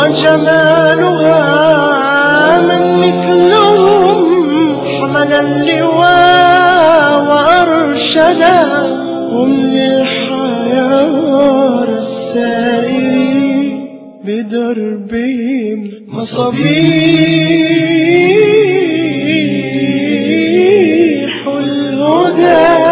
وجمالها من مثلهم حمل اللواء وأرشدا هم للحياة السائرين بدربهم مصابيح الهدى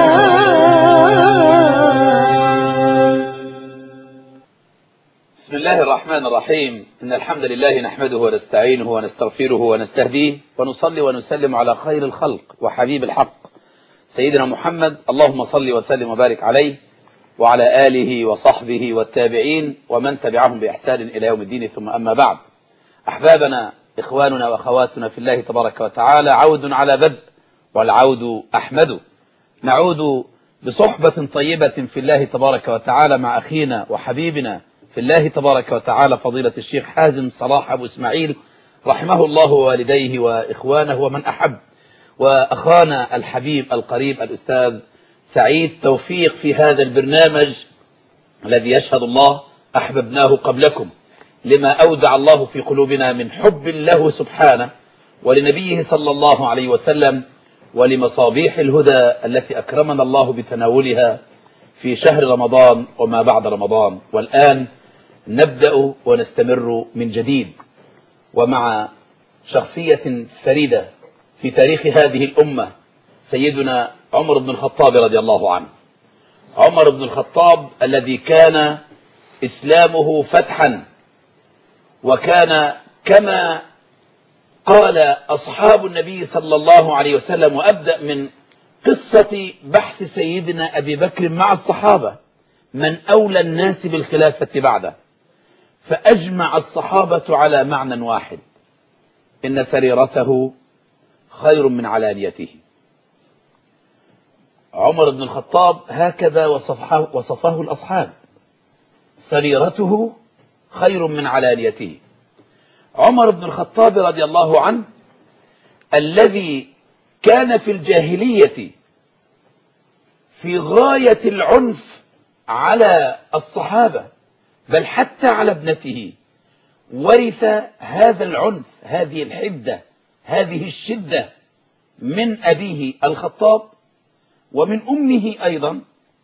بسم الله الرحمن الرحيم إن الحمد لله نحمده ونستعينه ونستغفره ونستهديه ونصلي ونسلم على خير الخلق وحبيب الحق سيدنا محمد اللهم صل وسلم وبارك عليه وعلى آله وصحبه والتابعين ومن تبعهم بإحسان إلى يوم الدين ثم أما بعد أحبابنا إخواننا وأخواتنا في الله تبارك وتعالى عود على بدء والعود أحمد نعود بصحبة طيبة في الله تبارك وتعالى مع أخينا وحبيبنا في الله تبارك وتعالى فضيلة الشيخ حازم صلاح أبو إسماعيل رحمه الله ووالديه وإخوانه ومن أحب وأخانا الحبيب القريب الأستاذ سعيد توفيق في هذا البرنامج الذي يشهد الله أحببناه قبلكم لما أودع الله في قلوبنا من حب له سبحانه ولنبيه صلى الله عليه وسلم ولمصابيح الهدى التي أكرمنا الله بتناولها في شهر رمضان وما بعد رمضان والآن نبدأ ونستمر من جديد ومع شخصية فريدة في تاريخ هذه الأمة سيدنا عمر بن الخطاب رضي الله عنه عمر بن الخطاب الذي كان إسلامه فتحا وكان كما قال أصحاب النبي صلى الله عليه وسلم وأبدأ من قصة بحث سيدنا أبي بكر مع الصحابة من أولى الناس بالخلافة بعده فأجمع الصحابة على معنى واحد إن سريرته خير من علانيته عمر بن الخطاب هكذا وصفه, وصفه الأصحاب سريرته خير من علانيته عمر بن الخطاب رضي الله عنه الذي كان في الجاهلية في غاية العنف على الصحابة بل حتى على ابنته ورث هذا العنف هذه الحدة هذه الشدة من أبيه الخطاب ومن أمه أيضا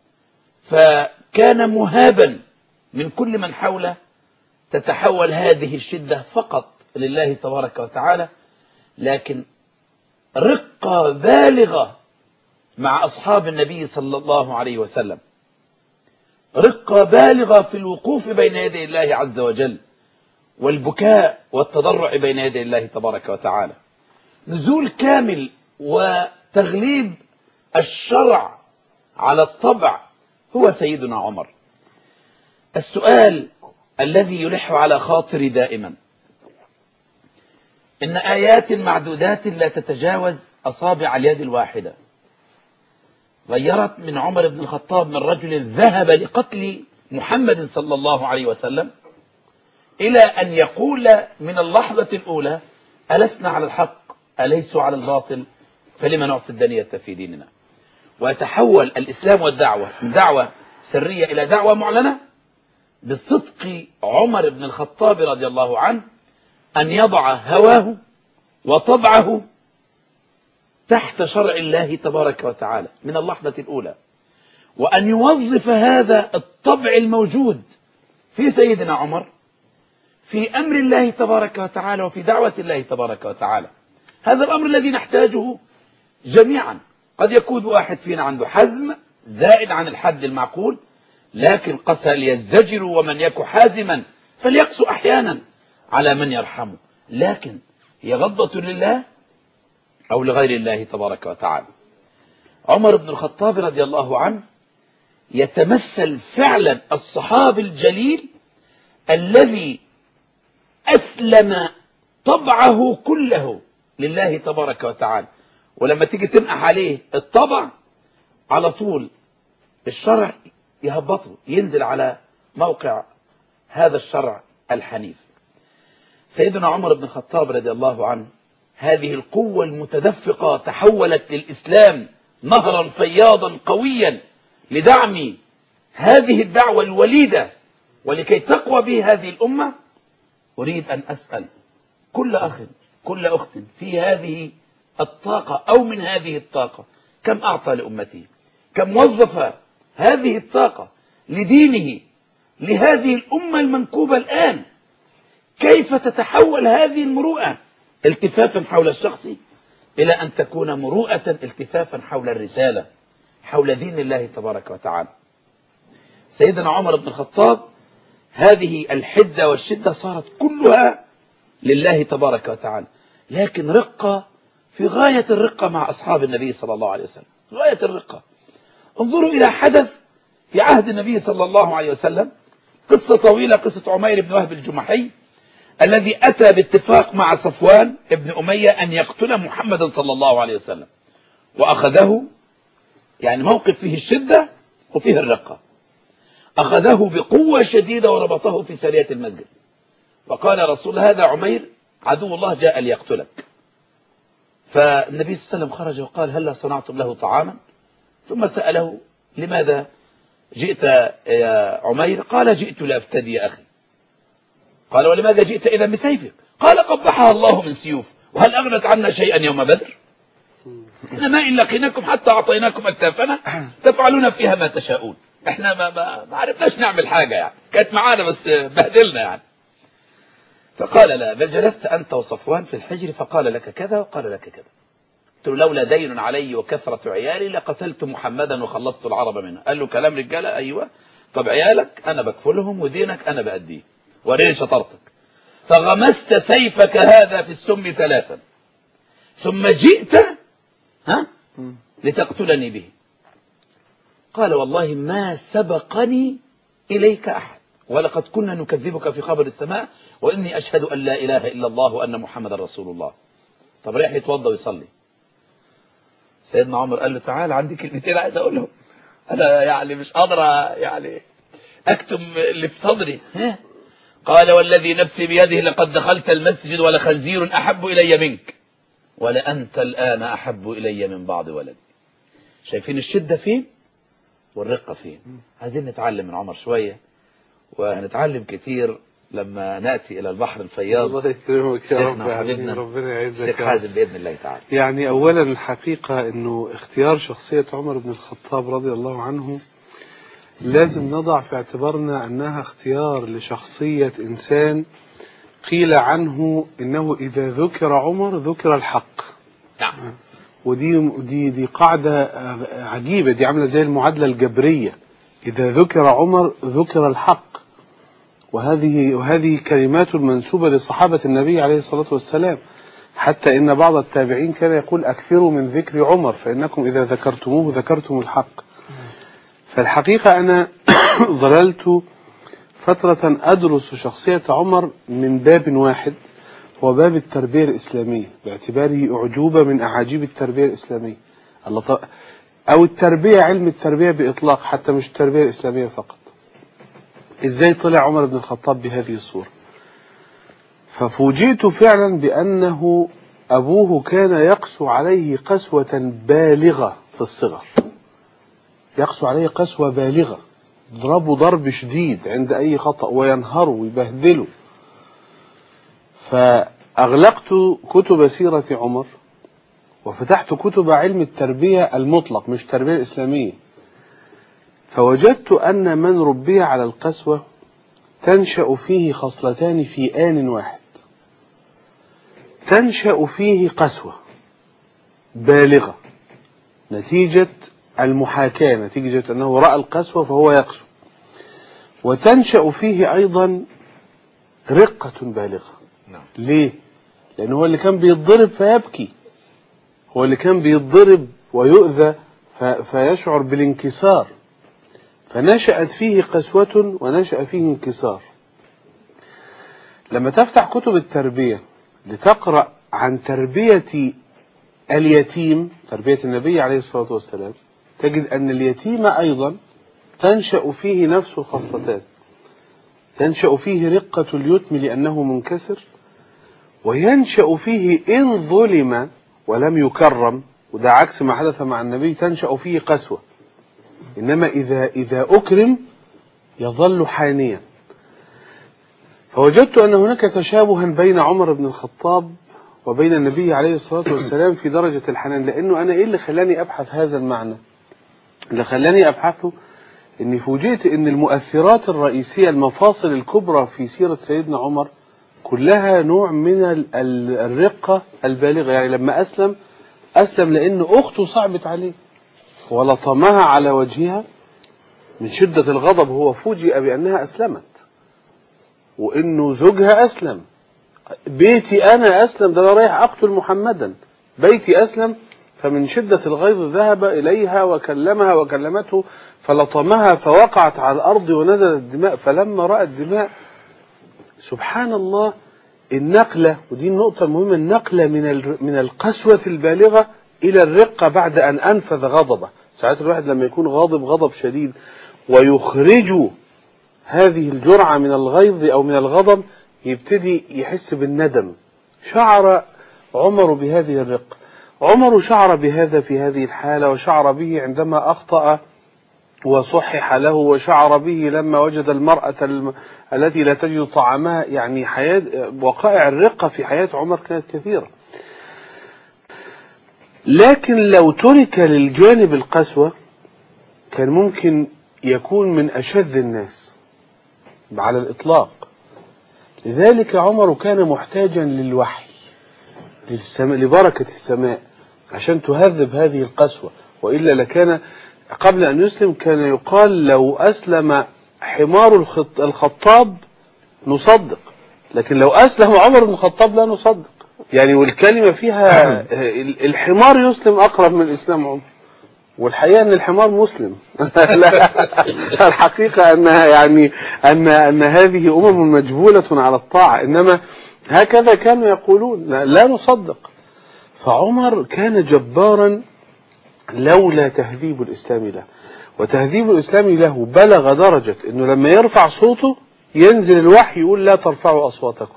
فكان مهابا من كل من حوله تتحول هذه الشدة فقط لله تبارك وتعالى لكن رقة بالغة مع أصحاب النبي صلى الله عليه وسلم رقة بالغة في الوقوف بين يدي الله عز وجل والبكاء والتضرع بين يدي الله تبارك وتعالى نزول كامل وتغليب الشرع على الطبع هو سيدنا عمر السؤال الذي يلح على خاطري دائما إن آيات معدودات لا تتجاوز أصابع اليد الواحدة غيرت من عمر بن الخطاب من رجل ذهب لقتل محمد صلى الله عليه وسلم إلى أن يقول من اللحظة الأولى ألسنا على الحق أليسوا على الباطل فلما نعطي الدنية في ديننا ويتحول الإسلام والدعوة من دعوة سرية إلى دعوة معلنة بصدق عمر بن الخطاب رضي الله عنه أن يضع هواه وطبعه تحت شرع الله تبارك وتعالى من اللحظة الأولى وأن يوظف هذا الطبع الموجود في سيدنا عمر في أمر الله تبارك وتعالى وفي دعوة الله تبارك وتعالى هذا الأمر الذي نحتاجه جميعا قد يكون واحد فينا عنده حزم زائد عن الحد المعقول لكن قسى ليزدجروا ومن يك حازما فليقسو أحيانا على من يرحمه لكن هي غضة لله أو لغير الله تبارك وتعالى عمر بن الخطاب رضي الله عنه يتمثل فعلا الصحابي الجليل الذي أسلم طبعه كله لله تبارك وتعالى ولما تيجي تنقح عليه الطبع على طول الشرع يهبطه ينزل على موقع هذا الشرع الحنيف سيدنا عمر بن الخطاب رضي الله عنه هذه القوة المتدفقة تحولت للإسلام نهرا فياضا قويا لدعم هذه الدعوة الوليدة ولكي تقوى به هذه الأمة أريد أن أسأل كل أخ كل أخت في هذه الطاقة أو من هذه الطاقة كم أعطى لأمته كم وظف هذه الطاقة لدينه لهذه الأمة المنكوبة الآن كيف تتحول هذه المروءة التفافا حول الشخص إلى أن تكون مروءة التفافا حول الرسالة حول دين الله تبارك وتعالى سيدنا عمر بن الخطاب هذه الحدة والشدة صارت كلها لله تبارك وتعالى لكن رقة في غاية الرقة مع أصحاب النبي صلى الله عليه وسلم غاية الرقة انظروا إلى حدث في عهد النبي صلى الله عليه وسلم قصة طويلة قصة عمير بن وهب الجمحي الذي أتى باتفاق مع صفوان ابن أمية أن يقتل محمدا صلى الله عليه وسلم وأخذه يعني موقف فيه الشدة وفيه الرقة أخذه بقوة شديدة وربطه في سرية المسجد وقال رسول هذا عمير عدو الله جاء ليقتلك فالنبي صلى الله عليه وسلم خرج وقال هلا صنعتم له طعاما ثم سأله لماذا جئت يا عمير قال جئت لأفتدي أخي قال ولماذا جئت إذا بسيفك قال قبحها الله من سيوف وهل أغنت عنا شيئا يوم بدر إنما إن لقيناكم حتى أعطيناكم أكتافنا تفعلون فيها ما تشاءون احنا ما, ما, ما عرفناش نعمل حاجة يعني كانت معانا بس بهدلنا يعني فقال لا بل جلست أنت وصفوان في الحجر فقال لك كذا وقال لك كذا قلت له لولا دين علي وكثرة عيالي لقتلت محمدا وخلصت العرب منه قال له كلام رجالة أيوة طب عيالك أنا بكفلهم ودينك أنا بأديه وريني شطارتك فغمست سيفك هذا في السم ثلاثا ثم جئت ها لتقتلني به قال والله ما سبقني إليك أحد ولقد كنا نكذبك في خبر السماء وإني أشهد أن لا إله إلا الله وأن محمد رسول الله طب رايح يتوضى ويصلي سيدنا عمر قال له تعال عندي كلمتين عايز أقولهم أنا يعني مش قادر يعني أكتم اللي في صدري ها قال والذي نفسي بيده لقد دخلت المسجد ولخنزير أحب إلي منك ولأنت الآن أحب إلي من بعض ولدي شايفين الشدة فين والرقة فين عايزين نتعلم من عمر شوية وهنتعلم كتير لما نأتي إلى البحر الفياض الله يكرمك يا رب شيخنا وحبيبنا ربنا يعزك الشيخ يا رب. حازم بإذن الله تعالى يعني أولا الحقيقة أنه اختيار شخصية عمر بن الخطاب رضي الله عنه لازم نضع في اعتبارنا أنها اختيار لشخصية إنسان قيل عنه إنه إذا ذكر عمر ذكر الحق نعم ودي دي دي قاعدة آه، عجيبة دي عاملة زي المعادلة الجبرية إذا ذكر عمر ذكر الحق وهذه وهذه كلمات منسوبة لصحابة النبي عليه الصلاة والسلام حتى إن بعض التابعين كان يقول أكثروا من ذكر عمر فإنكم إذا ذكرتموه ذكرتم الحق فالحقيقة أنا ظللت فترة أدرس شخصية عمر من باب واحد هو باب التربية الإسلامية باعتباره أعجوبة من أعاجيب التربية الإسلامية الله ط- أو التربية علم التربية بإطلاق حتى مش التربية الإسلامية فقط إزاي طلع عمر بن الخطاب بهذه الصورة ففوجئت فعلا بأنه أبوه كان يقسو عليه قسوة بالغة في الصغر يقسو عليه قسوة بالغة ضربه ضرب شديد عند أي خطأ وينهره ويبهدله فأغلقت كتب سيرة عمر وفتحت كتب علم التربية المطلق مش التربية الإسلامية فوجدت أن من ربي على القسوة تنشأ فيه خصلتان في آن واحد تنشأ فيه قسوة بالغة نتيجة المحاكاة نتيجة أنه رأى القسوة فهو يقسو وتنشأ فيه أيضا رقة بالغة نعم ليه؟ لأنه هو اللي كان بيتضرب فيبكي هو اللي كان بيتضرب ويؤذى ف- فيشعر بالانكسار فنشأت فيه قسوة ونشأ فيه انكسار لما تفتح كتب التربية لتقرأ عن تربية اليتيم تربية النبي عليه الصلاة والسلام تجد أن اليتيم أيضا تنشأ فيه نفس الخصلتان تنشأ فيه رقة اليتم لأنه منكسر وينشأ فيه إن ظلم ولم يكرم وده عكس ما حدث مع النبي تنشأ فيه قسوة إنما إذا إذا أكرم يظل حانيا فوجدت أن هناك تشابها بين عمر بن الخطاب وبين النبي عليه الصلاة والسلام في درجة الحنان لأنه أنا إيه اللي خلاني أبحث هذا المعنى اللي خلاني أبحثه أني فوجئت أن المؤثرات الرئيسية المفاصل الكبرى في سيرة سيدنا عمر كلها نوع من ال- ال- الرقة البالغة يعني لما أسلم أسلم لأن أخته صعبت عليه ولطمها على وجهها من شدة الغضب هو فوجئ بأنها أسلمت وإنه زوجها أسلم بيتي أنا أسلم ده أنا رايح أقتل محمدا بيتي أسلم فمن شدة الغيظ ذهب إليها وكلمها وكلمته فلطمها فوقعت على الأرض ونزلت الدماء فلما رأى الدماء سبحان الله النقلة ودي النقطة المهمة النقلة من ال- من القسوة البالغة إلى الرقة بعد أن أنفذ غضبه ساعات الواحد لما يكون غاضب غضب شديد ويخرج هذه الجرعة من الغيظ أو من الغضب يبتدي يحس بالندم شعر عمر بهذه الرقة عمر شعر بهذا في هذه الحالة وشعر به عندما أخطأ وصحح له وشعر به لما وجد المرأة الم... التي لا تجد طعامها يعني حياة وقائع الرقة في حياة عمر كانت كثيرة لكن لو ترك للجانب القسوة كان ممكن يكون من أشد الناس على الإطلاق لذلك عمر كان محتاجا للوحي للسماء لبركة السماء عشان تهذب هذه القسوة وإلا لكان قبل أن يسلم كان يقال لو أسلم حمار الخط الخطاب نصدق لكن لو أسلم عمر بن الخطاب لا نصدق يعني والكلمة فيها الحمار يسلم أقرب من الإسلام عمر والحقيقة أن الحمار مسلم لا الحقيقة أنها يعني أن أن هذه أمم مجبولة على الطاعة إنما هكذا كانوا يقولون لا, لا نصدق فعمر كان جبارا لولا تهذيب الإسلام له وتهذيب الإسلام له بلغ درجة أنه لما يرفع صوته ينزل الوحي يقول لا ترفعوا أصواتكم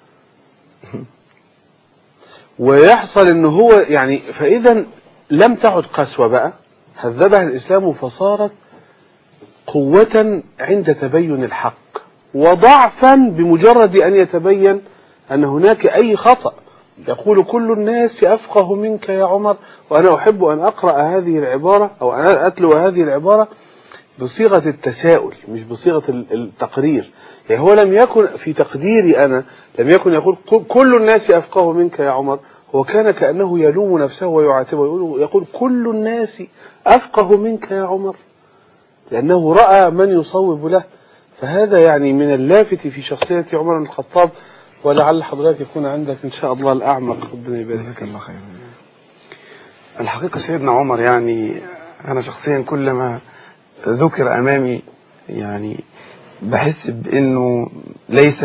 ويحصل أنه هو يعني فإذا لم تعد قسوة بقى هذبها الإسلام فصارت قوة عند تبين الحق وضعفا بمجرد أن يتبين أن هناك أي خطأ يقول كل الناس أفقه منك يا عمر وأنا أحب أن أقرأ هذه العبارة أو أن أتلو هذه العبارة بصيغة التساؤل مش بصيغة التقرير يعني هو لم يكن في تقديري أنا لم يكن يقول كل الناس أفقه منك يا عمر هو كان كأنه يلوم نفسه ويعاتبه يقول, يقول كل الناس أفقه منك يا عمر لأنه رأى من يصوب له فهذا يعني من اللافت في شخصية عمر بن الخطاب ولعل حضرتك يكون عندك إن شاء الله الأعمق ربنا يبارك جزاك الله خير الحقيقة سيدنا عمر يعني أنا شخصيا كلما ذكر أمامي يعني بحس بأنه ليس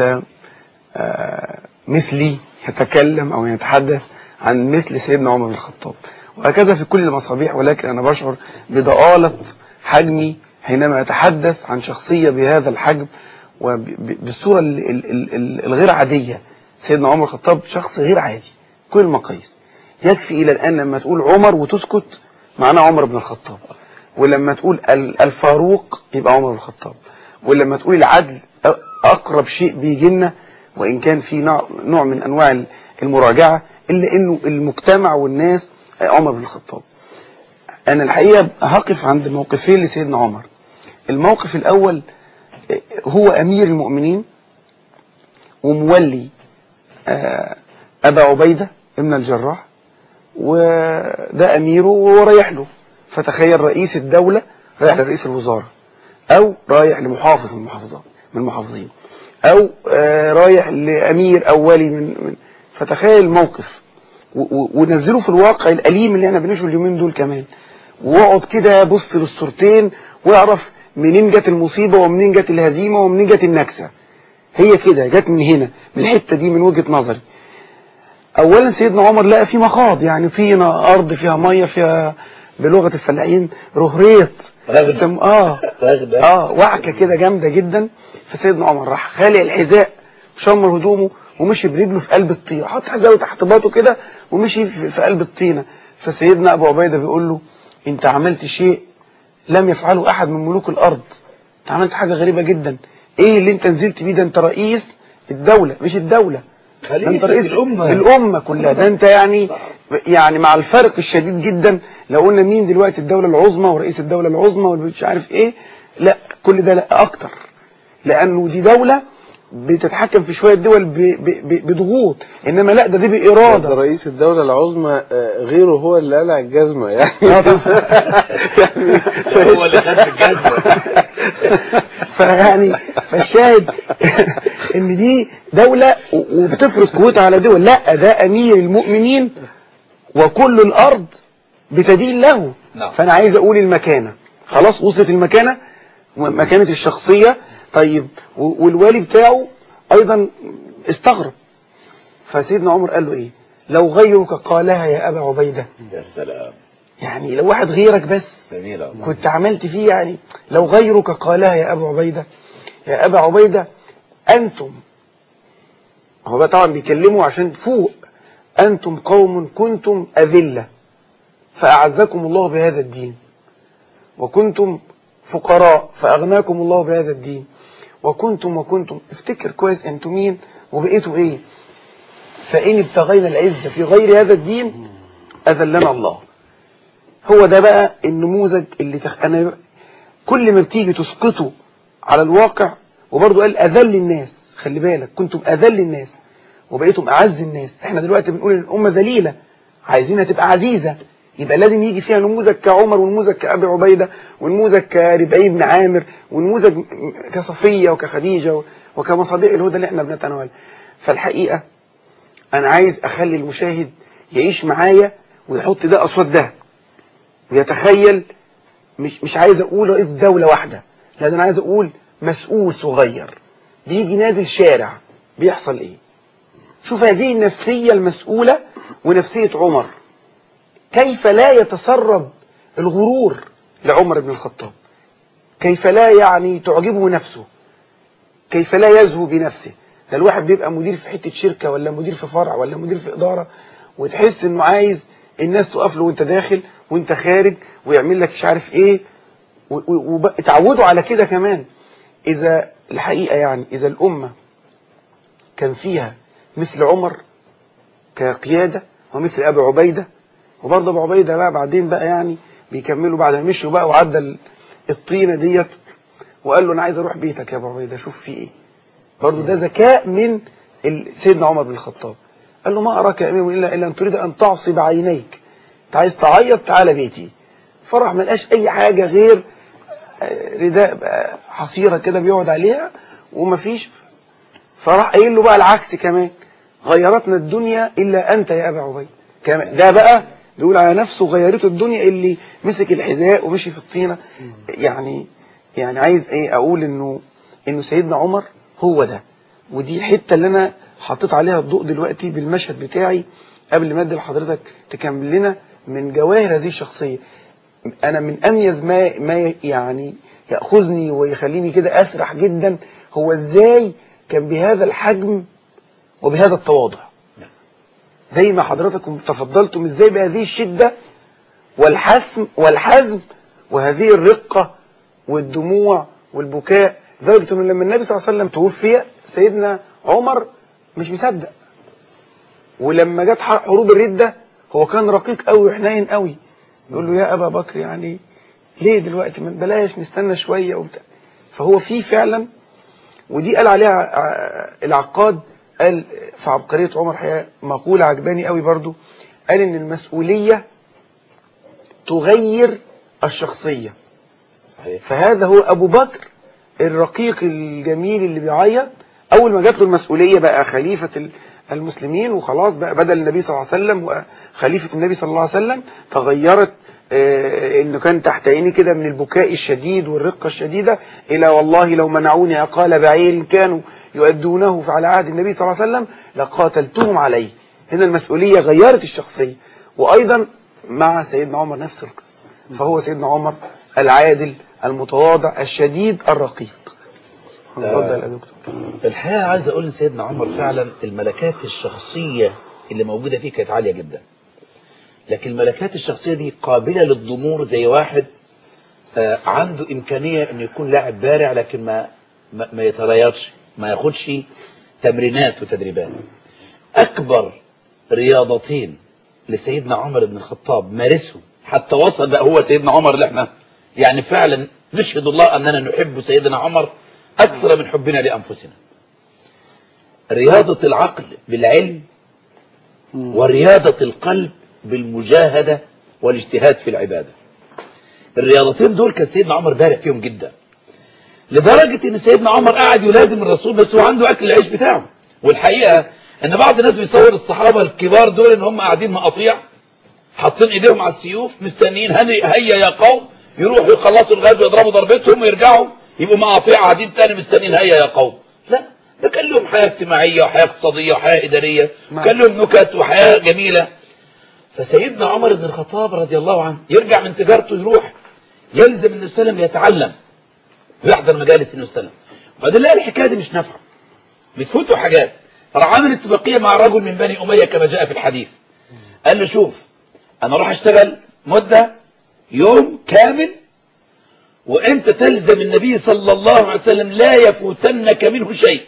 مثلي يتكلم أو يتحدث عن مثل سيدنا عمر بن الخطاب وهكذا في كل المصابيح ولكن أنا بشعر بضآلة حجمي حينما أتحدث عن شخصية بهذا الحجم وبالصورة الغير عادية سيدنا عمر الخطاب شخص غير عادي كل المقاييس يكفي إلى الآن لما تقول عمر وتسكت معناه عمر بن الخطاب ولما تقول الفاروق يبقى عمر بن الخطاب ولما تقول العدل أقرب شيء بيجي لنا وإن كان في نوع من أنواع المراجعة إلا إنه المجتمع والناس عمر بن الخطاب أنا الحقيقة هقف عند موقفين لسيدنا عمر الموقف الأول هو أمير المؤمنين ومولي أبا عبيدة ابن الجراح وده أميره وهو رايح له فتخيل رئيس الدولة رايح لرئيس الوزارة أو رايح لمحافظ من المحافظات من المحافظين أو رايح لأمير أو ولي من, من فتخيل الموقف ونزله في الواقع الأليم اللي احنا بنعيشه اليومين دول كمان واقعد كده بص للصورتين واعرف منين جت المصيبة ومنين جت الهزيمة ومنين جت النكسة هي كده جت من هنا من الحتة دي من وجهة نظري اولا سيدنا عمر لقى في مخاض يعني طينة ارض فيها مية فيها بلغة الفلاحين رهريط سم... اه اه وعكة كده جامدة جدا فسيدنا عمر راح خالع الحذاء وشمر هدومه ومشي برجله في قلب الطينة حط حذاءه تحت باطه كده ومشي في, في قلب الطينة فسيدنا ابو عبيدة بيقول له انت عملت شيء لم يفعله احد من ملوك الارض انت عملت حاجة غريبة جدا ايه اللي انت نزلت بيه ده انت رئيس الدولة مش الدولة ده انت خليفة رئيس الأمة. الأمة كلها ده انت يعني يعني مع الفرق الشديد جدا لو قلنا مين دلوقتي الدولة العظمى ورئيس الدولة العظمى ومش عارف ايه لا كل ده لا اكتر لانه دي دولة بتتحكم في شوية دول ب- ب- ب- بضغوط انما لا ده دي ده بإرادة رئيس الدولة العظمى آه، غيره هو اللي قلع الجزمة يعني هو اللي خد الجزمة فيعني فالشاهد ان دي دولة و- وبتفرض قوتها على دول لا ده امير المؤمنين وكل الارض بتدين له نعم. فانا عايز اقول المكانة خلاص وصلت المكانة مكانة الشخصية طيب و- والوالي بتاعه ايضا استغرب فسيدنا عمر قال له ايه لو غيرك قالها يا ابا عبيدة يا سلام يعني لو واحد غيرك بس جميل أوي. كنت عملت فيه يعني لو غيرك قالها يا أبا عبيدة يا أبا عبيدة أنتم هو بقى طبعا بيكلموا عشان فوق أنتم قوم كنتم أذلة فأعزكم الله بهذا الدين وكنتم فقراء فأغناكم الله بهذا الدين وكنتم وكنتم افتكر كويس أنتم مين وبقيتوا إيه فإن ابتغينا العزة في غير هذا الدين أذلنا الله هو ده بقى النموذج اللي تخ... أنا كل ما بتيجي تسقطه على الواقع وبرضه قال أذل الناس خلي بالك كنتم أذل الناس وبقيتم أعز الناس احنا دلوقتي بنقول ان الأمة ذليلة عايزينها تبقى عزيزة يبقى لازم يجي فيها نموذج كعمر ونموذج كأبي عبيدة ونموذج كربعي بن عامر ونموذج م- كصفية وكخديجة وكمصادق الهدى اللي احنا بنتناولها فالحقيقة أنا عايز أخلي المشاهد يعيش معايا ويحط ده قصاد ده ويتخيل مش مش عايز اقول رئيس دولة واحدة لان انا عايز اقول مسؤول صغير بيجي نازل شارع بيحصل ايه شوف هذه النفسية المسؤولة ونفسية عمر كيف لا يتسرب الغرور لعمر بن الخطاب كيف لا يعني تعجبه نفسه كيف لا يزهو بنفسه ده الواحد بيبقى مدير في حتة شركة ولا مدير في فرع ولا مدير في إدارة وتحس انه عايز الناس تقف له وانت داخل وانت خارج ويعمل لك مش عارف ايه وتعودوا على كده كمان اذا الحقيقة يعني اذا الامة كان فيها مثل عمر كقيادة ومثل ابي عبيدة وبرضه ابو عبيدة بقى بعدين بقى يعني بيكملوا بعد ما مشوا بقى وعدى ال- الطينة ديت وقال له انا عايز اروح بيتك يا ابو عبيدة شوف في ايه برضه ده ذكاء من ال- سيدنا عمر بن الخطاب قال له ما أراك يا أمير إلا إلا أن تريد أن تعصب عينيك أنت عايز تعيط تعالى بيتي فرح ما لقاش أي حاجة غير آه، رداء بقى حصيرة كده بيقعد عليها ومفيش فراح قايل له بقى العكس كمان غيرتنا الدنيا إلا أنت يا أبا عبيد كمان ده بقى بيقول على نفسه غيرته الدنيا اللي مسك الحذاء ومشي في الطينة يعني يعني عايز ايه اقول انه انه سيدنا عمر هو ده ودي الحته اللي انا حطيت عليها الضوء دلوقتي بالمشهد بتاعي قبل ما ادي لحضرتك تكمل لنا من جواهر هذه الشخصيه انا من اميز ما ما يعني ياخذني ويخليني كده اسرح جدا هو ازاي كان بهذا الحجم وبهذا التواضع زي ما حضراتكم تفضلتم ازاي بهذه الشده والحسم والحزم وهذه الرقه والدموع والبكاء لدرجه انه لما النبي صلى الله عليه وسلم توفي سيدنا عمر مش مصدق ولما جت حروب الردة هو كان رقيق قوي وحنين قوي يقول له يا أبا بكر يعني ليه دلوقتي ما بلاش نستنى شوية وبتاع فهو في فعلا ودي قال عليها ع- العقاد قال في عبقرية عمر حقيقة مقولة عجباني قوي برضو قال إن المسؤولية تغير الشخصية صحيح فهذا هو أبو بكر الرقيق الجميل اللي بيعيط أول ما جات له المسؤولية بقى خليفة ال- المسلمين وخلاص بقى بدل النبي صلى الله عليه وسلم وخليفة النبي صلى الله عليه وسلم تغيرت آه، انه كان تحت عيني كده من البكاء الشديد والرقة الشديدة الى والله لو منعوني عقال بعير كانوا يؤدونه على عهد النبي صلى الله عليه وسلم لقاتلتهم عليه هنا المسؤولية غيرت الشخصية وايضا مع سيدنا عمر نفس القصة فهو سيدنا عمر العادل المتواضع الشديد الرقيق اتفضل يا دكتور الحقيقة عايز أقول لسيدنا عمر فعلا الملكات الشخصية اللي موجودة فيه كانت عالية جدا لكن الملكات الشخصية دي قابلة للضمور زي واحد آه، عنده إمكانية إنه يكون لاعب بارع لكن ما ما, ما يتريضش ما ياخدش تمرينات وتدريبات أكبر رياضتين لسيدنا عمر بن الخطاب مارسهم حتى وصل بقى هو سيدنا عمر اللي احنا يعني فعلا نشهد الله أننا نحب سيدنا عمر أكثر من حبنا لأنفسنا رياضة العقل بالعلم ورياضة القلب بالمجاهدة والاجتهاد في العبادة الرياضتين دول كان سيدنا عمر بارع فيهم جدا لدرجة ان سيدنا عمر قاعد يلازم الرسول بس هو عنده اكل العيش بتاعه والحقيقة ان بعض الناس بيصور الصحابة الكبار دول ان هم قاعدين مقاطيع حاطين ايديهم على السيوف مستنيين هني- هيا يا قوم يروحوا يخلصوا الغزو يضربوا ضربتهم ويرجعوا يبقوا مقاطيع قاعدين تاني مستنيين هيا يا قوم لا ده كان لهم حياة اجتماعية وحياة اقتصادية وحياة إدارية نعم. كان لهم نكت وحياة جميلة فسيدنا عمر بن الخطاب رضي الله عنه يرجع من تجارته يروح يلزم النبي صلى الله عليه وسلم يتعلم ويحضر مجالس النبي صلى الله عليه وسلم وبعدين لقى الحكايه دي مش نافعه بتفوتوا حاجات راح عامل اتفاقيه مع رجل من بني اميه كما جاء في الحديث قال له شوف انا اروح اشتغل مده يوم كامل وانت تلزم النبي صلى الله عليه وسلم لا يفوتنك منه شيء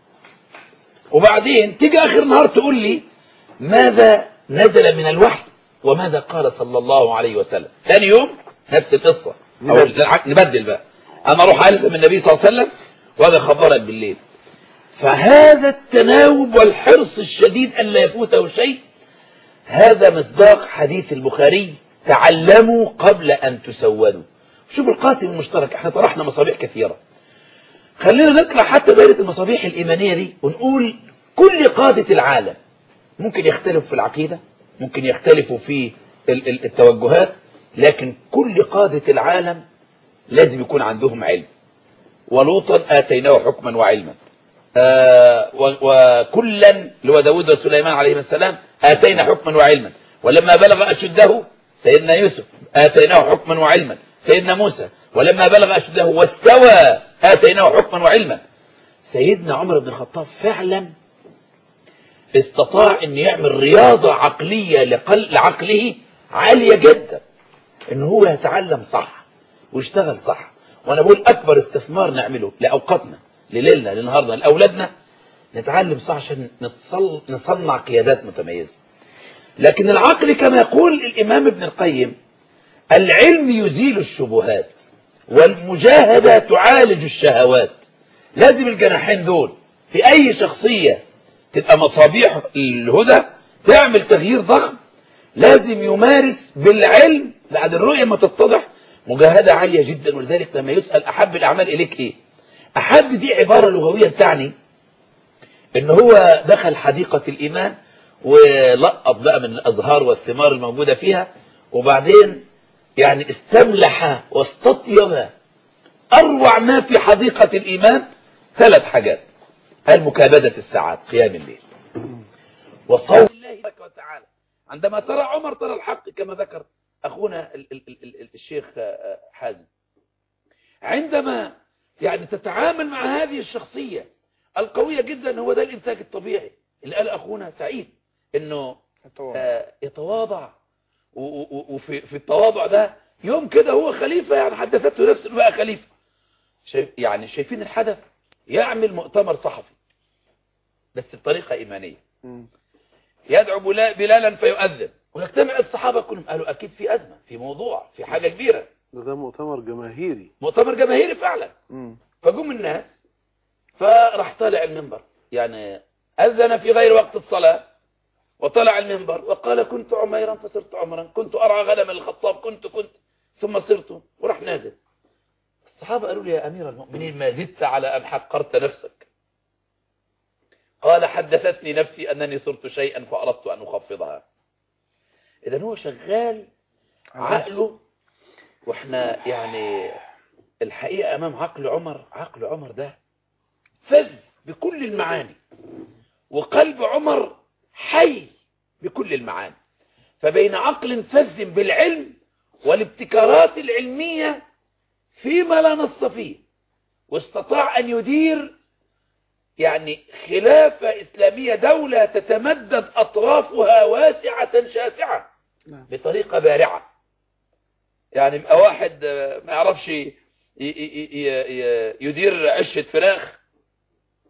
وبعدين تيجي اخر النهار تقول لي ماذا نزل من الوحي وماذا قال صلى الله عليه وسلم ثاني يوم نفس القصة أو العك- نبدل بقى أنا أروح ألزم النبي صلى الله عليه وسلم وأجي أخبرك بالليل فهذا التناوب والحرص الشديد أن لا يفوته شيء هذا مصداق حديث البخاري تعلموا قبل أن تسودوا شوف القاسم المشترك احنا طرحنا مصابيح كثيرة خلينا نطلع حتى دائرة المصابيح الإيمانية دي ونقول كل قادة العالم ممكن يختلفوا في العقيدة ممكن يختلفوا في ال- ال- التوجهات لكن كل قادة العالم لازم يكون عندهم علم ولوطا آتيناه حكما وعلما آه و- وكلا اللي هو داود وسليمان عليهما السلام آتينا حكما وعلما ولما بلغ أشده سيدنا يوسف آتيناه حكما وعلما سيدنا موسى ولما بلغ أشده واستوى آتيناه حكما وعلما سيدنا عمر بن الخطاب فعلا استطاع ان يعمل رياضة عقلية لقل لعقله عالية جدا ان هو يتعلم صح ويشتغل صح وانا بقول اكبر استثمار نعمله لاوقاتنا لليلنا لنهارنا لاولادنا نتعلم صح عشان نتصل نصنع قيادات متميزة لكن العقل كما يقول الامام ابن القيم العلم يزيل الشبهات والمجاهدة تعالج الشهوات لازم الجناحين دول في اي شخصية تبقى مصابيح الهدى تعمل تغيير ضخم لازم يمارس بالعلم بعد الرؤية ما تتضح مجاهدة عالية جدا ولذلك لما يسأل أحب الأعمال إليك إيه أحب دي عبارة لغوية تعني إن هو دخل حديقة الإيمان ولقط بقى من الأزهار والثمار الموجودة فيها وبعدين يعني استملح واستطيب أروع ما في حديقة الإيمان ثلاث حاجات قال مكابدة الساعات قيام الليل وصوم الله تبارك وتعالى عندما ترى عمر ترى الحق كما ذكر أخونا ال ال ال ال الشيخ آه، حازم عندما يعني تتعامل مع هذه الشخصية القوية جدا هو ده الإنتاج الطبيعي اللي قال أخونا سعيد إنه آه، يتواضع و- و- وفي في التواضع ده يوم كده هو خليفة يعني حدثته نفسه إنه بقى خليفة شايف يعني شايفين الحدث يعمل مؤتمر صحفي بس بطريقة إيمانية يدعو بلا- بلالا فيؤذن ويجتمع الصحابة كلهم قالوا أكيد في أزمة في موضوع في حاجة كبيرة ده, ده مؤتمر جماهيري مؤتمر جماهيري فعلا مم. فجم الناس فراح طالع المنبر يعني أذن في غير وقت الصلاة وطلع المنبر وقال كنت عميرا فصرت عمرا كنت أرعى غنم الخطاب كنت كنت ثم صرت وراح نازل الصحابة قالوا لي يا أمير المؤمنين ما زدت على أن حقرت نفسك قال حدثتني نفسي أنني صرت شيئا فأردت أن أخفضها إذا هو شغال عقله واحنا يعني الحقيقة أمام عقل عمر عقل عمر ده فذ بكل المعاني وقلب عمر حي بكل المعاني فبين عقل فذ بالعلم والابتكارات العلمية فيما لا نص فيه واستطاع أن يدير يعني خلافة إسلامية دولة تتمدد أطرافها واسعة شاسعة نعم. بطريقة بارعة يعني يبقى واحد آه، ما يعرفش ي- ي- ي- ي- يدير عشة فراخ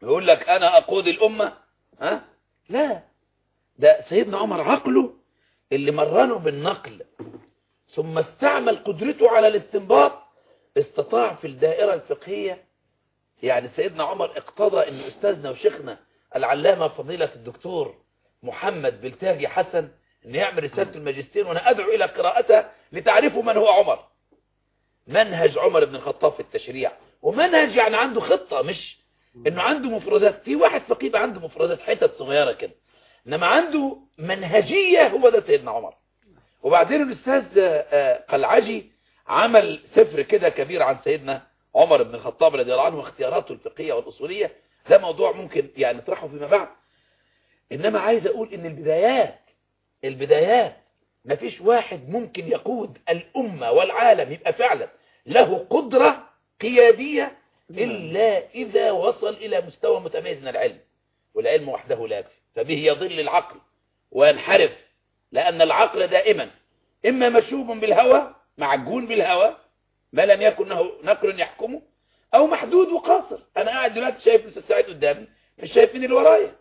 يقول لك أنا أقود الأمة ها لا ده سيدنا عمر عقله اللي مرنه بالنقل ثم استعمل قدرته على الاستنباط استطاع في الدائرة الفقهية يعني سيدنا عمر اقتضى ان استاذنا وشيخنا العلامة فضيلة الدكتور محمد بلتاجي حسن ان يعمل رسالة الماجستير وانا ادعو الى قراءتها لتعرفوا من هو عمر منهج عمر بن الخطاب في التشريع ومنهج يعني عنده خطة مش انه عنده مفردات في واحد فقيه بقى عنده مفردات حتت صغيرة كده انما عنده منهجية هو ده سيدنا عمر وبعدين الاستاذ آه، قلعجي عمل سفر كده كبير عن سيدنا عمر بن الخطاب رضي الله عنه واختياراته الفقهية والأصولية ده موضوع ممكن يعني نطرحه فيما بعد إنما عايز أقول إن البدايات البدايات مفيش واحد ممكن يقود الأمة والعالم يبقى فعلا له قدرة قيادية إلا إذا وصل إلى مستوى متميز من العلم والعلم وحده لا يكفي فبه يضل العقل وينحرف لأن العقل دائما إما مشوب بالهوى معجون بالهوى ما لم يكن له نقل يحكمه أو محدود وقاصر أنا قاعد دلوقتي شايف لسه سعيد قدامي مش شايف مين اللي ورايا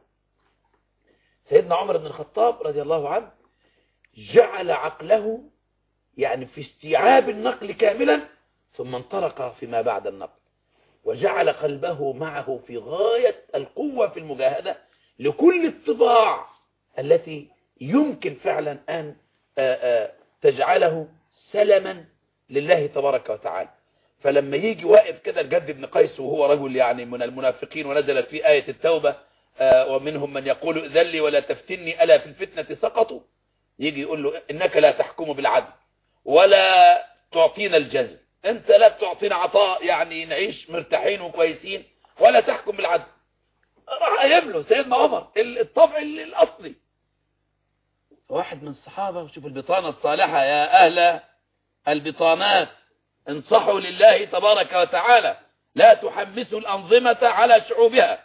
سيدنا عمر بن الخطاب رضي الله عنه جعل عقله يعني في استيعاب النقل كاملا ثم انطلق فيما بعد النقل وجعل قلبه معه في غاية القوة في المجاهدة لكل الطباع التي يمكن فعلا أن آآ آآ تجعله سلما لله تبارك وتعالى فلما يجي واقف كده الجد بن قيس وهو رجل يعني من المنافقين ونزلت فيه آية التوبة آه، ومنهم من يقول ائذن لي ولا تفتني ألا في الفتنة سقطوا يجي يقول له إنك لا تحكم بالعدل ولا تعطينا الجزم أنت لا بتعطينا عطاء يعني نعيش مرتاحين وكويسين ولا تحكم بالعدل راح قايم له سيدنا عمر الطبع الأصلي واحد من الصحابة وشوف البطانة الصالحة يا أهل البطانات انصحوا لله تبارك وتعالى لا تحمسوا الأنظمة على شعوبها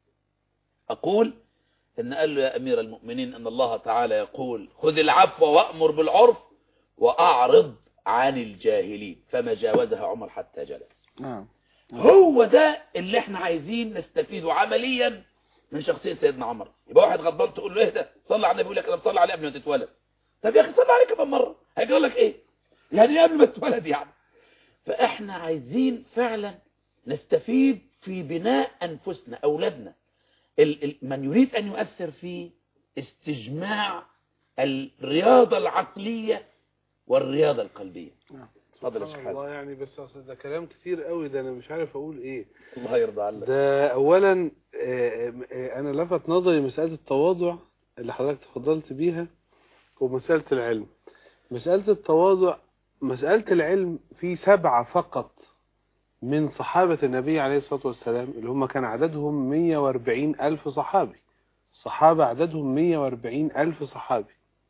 أقول إن قال له يا أمير المؤمنين أن الله تعالى يقول خذ العفو وأمر بالعرف وأعرض عن الجاهلين فما جاوزها عمر حتى جلس نعم هو ده اللي احنا عايزين نستفيده عمليا من شخصية سيدنا عمر يبقى واحد غضبان تقول له اهدى صلى على النبي يقول لك انا بصلي عليه قبل ما تتولد طب يا اخي صلي عليه كمان مرة هيجرى لك ايه يعني ايه قبل ما تتولد يعني فاحنا عايزين فعلا نستفيد في بناء انفسنا اولادنا ال ال من يريد ان يؤثر في استجماع الرياضة العقلية والرياضة القلبية نعم. اتفضل يا سبحان شيخ الله حازم يعني بس أصل ده كلام كتير قوي ده انا مش عارف اقول ايه الله يرضى عنك ده اولا آه، آه، انا لفت نظري مسألة التواضع اللي حضرتك تفضلت بيها ومسألة العلم مسألة التواضع مسألة العلم في سبعة فقط من صحابة النبي عليه الصلاة والسلام اللي هم كان عددهم 140 ألف صحابي الصحابة عددهم 140 ألف صحابي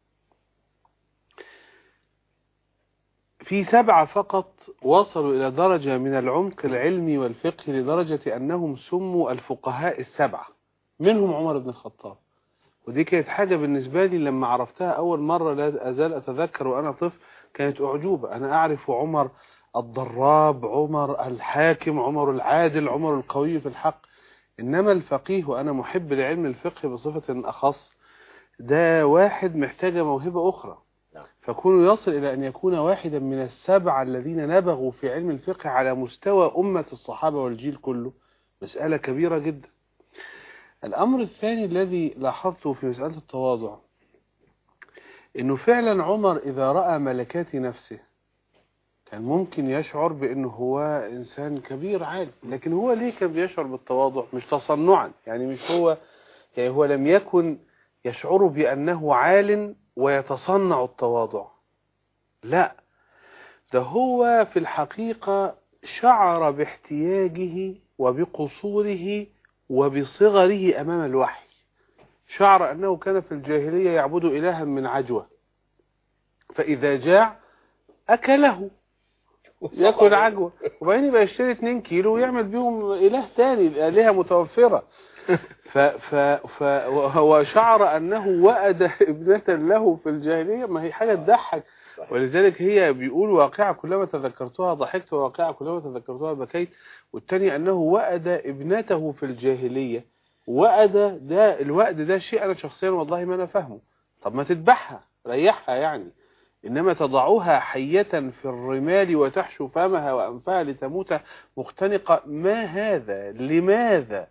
في سبعة فقط وصلوا إلى درجة من العمق العلمي والفقه لدرجة أنهم سموا الفقهاء السبعة منهم عمر بن الخطاب ودي كانت حاجة بالنسبة لي لما عرفتها أول مرة لا أزال أتذكر وأنا طفل كانت أعجوبة أنا أعرف عمر الضراب عمر الحاكم عمر العادل عمر القوي في الحق إنما الفقيه وأنا محب لعلم الفقه بصفة أخص ده واحد محتاج موهبة أخرى فكونه يصل إلى أن يكون واحدا من السبعة الذين نبغوا في علم الفقه على مستوى أمة الصحابة والجيل كله مسألة كبيرة جدا الأمر الثاني الذي لاحظته في مسألة التواضع أنه فعلا عمر إذا رأى ملكات نفسه كان ممكن يشعر بأنه هو إنسان كبير عالي لكن هو ليه كان بيشعر بالتواضع مش تصنعا يعني مش هو يعني هو لم يكن يشعر بأنه عال ويتصنع التواضع لا ده هو في الحقيقة شعر باحتياجه وبقصوره وبصغره أمام الوحي شعر أنه كان في الجاهلية يعبد إلها من عجوة فإذا جاع أكله ياكل عجوة وبعدين يبقى يشتري 2 كيلو ويعمل بيهم إله تاني الآلهة متوفرة ف ف ف وهو شعر أنه وأد ابنة له في الجاهلية ما هي حاجة تضحك صحيح. ولذلك هي بيقول واقعة كلما تذكرتها ضحكت وواقعة كلما تذكرتها بكيت والتاني أنه وأد ابنته في الجاهلية وأد ده الوأد ده شيء أنا شخصيا والله ما أنا فاهمه طب ما تذبحها ريحها يعني إنما تضعها حية في الرمال وتحشو فمها وأنفها لتموت مختنقة ما هذا لماذا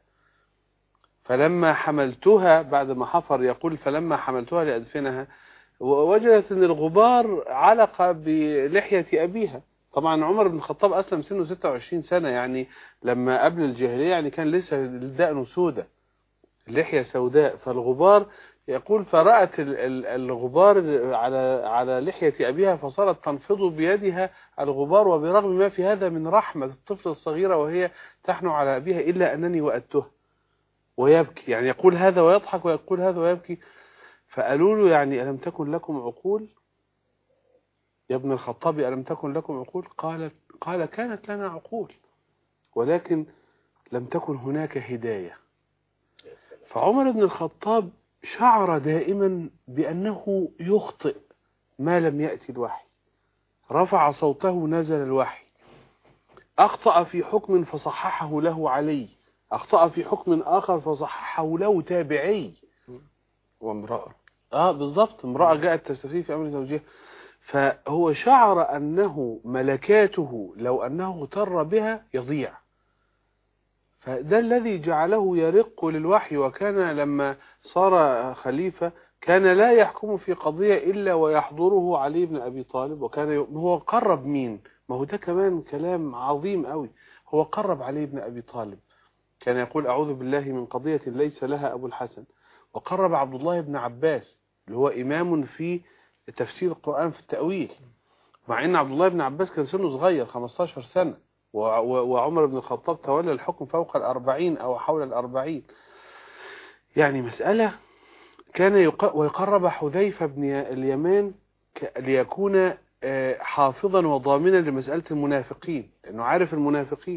فلما حملتها بعد ما حفر يقول فلما حملتها لأدفنها ووجدت ان الغبار علق بلحية أبيها طبعا عمر بن الخطاب أسلم سنه 26 سنة يعني لما قبل الجاهلية يعني كان لسه الدقن سودة اللحية سوداء فالغبار يقول فرأت ال- ال- الغبار على على لحية أبيها فصارت تنفض بيدها الغبار وبرغم ما في هذا من رحمة الطفل الصغيرة وهي تحنو على أبيها إلا أنني وأدته ويبكي يعني يقول هذا ويضحك ويقول هذا ويبكي فقالوا له يعني ألم تكن لكم عقول يا ابن الخطاب ألم تكن لكم عقول قال قال كانت لنا عقول ولكن لم تكن هناك هداية فعمر بن الخطاب شعر دائما بأنه يخطئ ما لم يأتي الوحي رفع صوته نزل الوحي أخطأ في حكم فصححه له علي أخطأ في حكم آخر فصححه له تابعي وامرأة اه بالظبط امرأة جاءت تستفيد في أمر زوجها فهو شعر أنه ملكاته لو أنه اغتر بها يضيع فده الذي جعله يرق للوحي وكان لما صار خليفة كان لا يحكم في قضية إلا ويحضره علي بن أبي طالب وكان ي... هو قرب مين ما هو ده كمان كلام عظيم قوي هو قرب علي بن أبي طالب كان يقول أعوذ بالله من قضية ليس لها أبو الحسن وقرب عبد الله بن عباس اللي هو إمام في تفسير القرآن في التأويل مع أن عبد الله بن عباس كان سنه صغير 15 سنة و- و- وعمر بن الخطاب تولى الحكم فوق الأربعين أو حول الأربعين يعني مسألة كان يق... ويقرب حذيفة بن اليمان ك... ليكون آه، حافظا وضامنا لمسألة المنافقين لأنه عارف المنافقين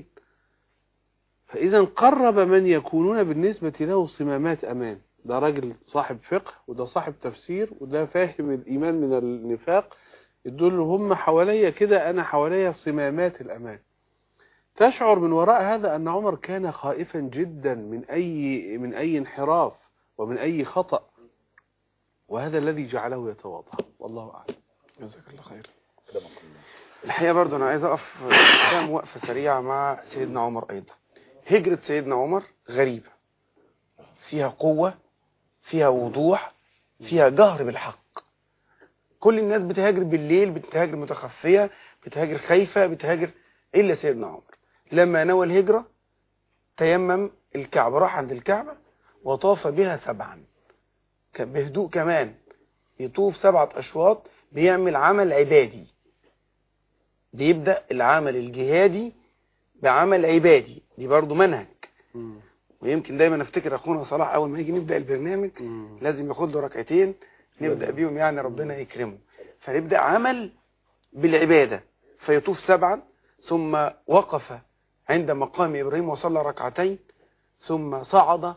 فإذا قرب من يكونون بالنسبة له صمامات أمان ده راجل صاحب فقه وده صاحب تفسير وده فاهم الإيمان من النفاق يدول هم حواليا كده أنا حواليا صمامات الأمان تشعر من وراء هذا أن عمر كان خائفا جدا من أي من أي انحراف ومن أي خطأ وهذا الذي جعله يتواضع والله أعلم جزاك الله خير أكرمكم الله. الحقيقة برضه أنا عايز أقف كام وقفة سريعة مع سيدنا عمر أيضا هجرة سيدنا عمر غريبة فيها قوة فيها وضوح فيها جهر بالحق كل الناس بتهاجر بالليل بتهاجر متخفية بتهاجر خايفة بتهاجر إلا سيدنا عمر لما نوى الهجرة تيمم الكعبة راح عند الكعبة وطاف بها سبعا ك- بهدوء كمان يطوف سبعة أشواط بيعمل عمل عبادي بيبدأ العمل الجهادي بعمل عبادي دي برضو منهج ويمكن دايما افتكر اخونا صلاح اول ما يجي نبدا البرنامج لازم ياخد له ركعتين نبدا بيهم يعني ربنا يكرمه فنبدا عمل بالعباده فيطوف سبعا ثم وقف عند مقام ابراهيم وصلى ركعتين ثم صعد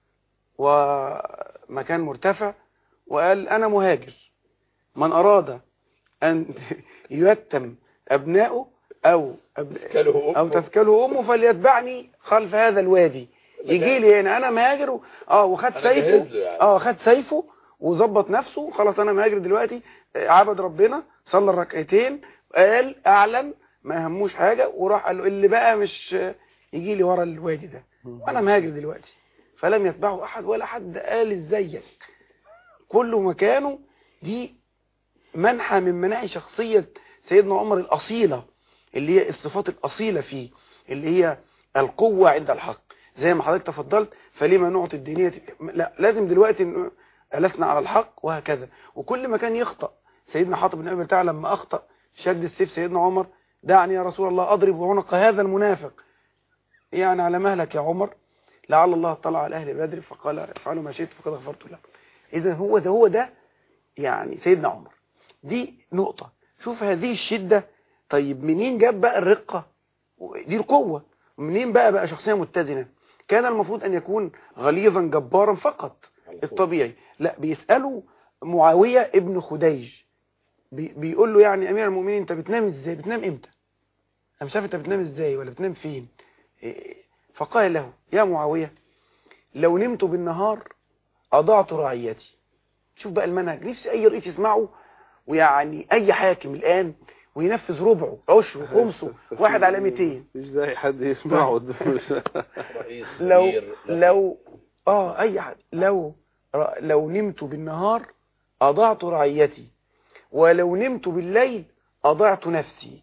ومكان مرتفع وقال انا مهاجر من اراد ان يتم ابنائه او أبن... كله او أمه. تثكله امه فليتبعني خلف هذا الوادي يجي لي هنا انا مهاجر و- اه وخد أنا جاهز سيفه له يعني. اه خد سيفه وظبط نفسه خلاص انا مهاجر دلوقتي آه، عبد ربنا صلى الركعتين قال اعلن ما هموش حاجه وراح قال له اللي بقى مش آه، يجي لي ورا الوادي ده وانا مهاجر دلوقتي فلم يتبعه احد ولا حد قال ازيك كله مكانه دي منحى من مناحي شخصيه سيدنا عمر الاصيله اللي هي الصفات الاصيله فيه اللي هي القوه عند الحق زي ما حضرتك تفضلت فلما نعطي الدينيه لا لازم دلوقتي ن- ألسنا على الحق وهكذا وكل ما كان يخطأ سيدنا حاطب بن أبي بلتع لما أخطأ شد السيف سيدنا عمر دعني يا رسول الله أضرب عنق هذا المنافق يعني على مهلك يا عمر لعل الله اطلع على أهل بدر فقال افعلوا ما شئت فقد غفرت لكم إذا هو ده هو ده يعني سيدنا عمر دي نقطة شوف هذه الشدة طيب منين جاب بقى الرقة دي القوة منين بقى بقى شخصية متزنة كان المفروض أن يكون غليظا جبارا فقط الطبيعي لا بيسألوا معاوية ابن خديج بي بيقول له يعني امير المؤمنين انت بتنام ازاي بتنام امتى انا مش عارف انت بتنام ازاي ولا بتنام فين إيه، فقال له يا معاوية لو نمت بالنهار اضعت رعيتي شوف بقى المنهج نفسي اي رئيس يسمعه ويعني اي حاكم الان وينفذ ربعه عشره خمسه واحد على 200 مش زي حد يسمعه رئيس لو كبير لو اه اي حد لو ر- لو نمت بالنهار اضعت رعيتي ولو نمت بالليل اضعت نفسي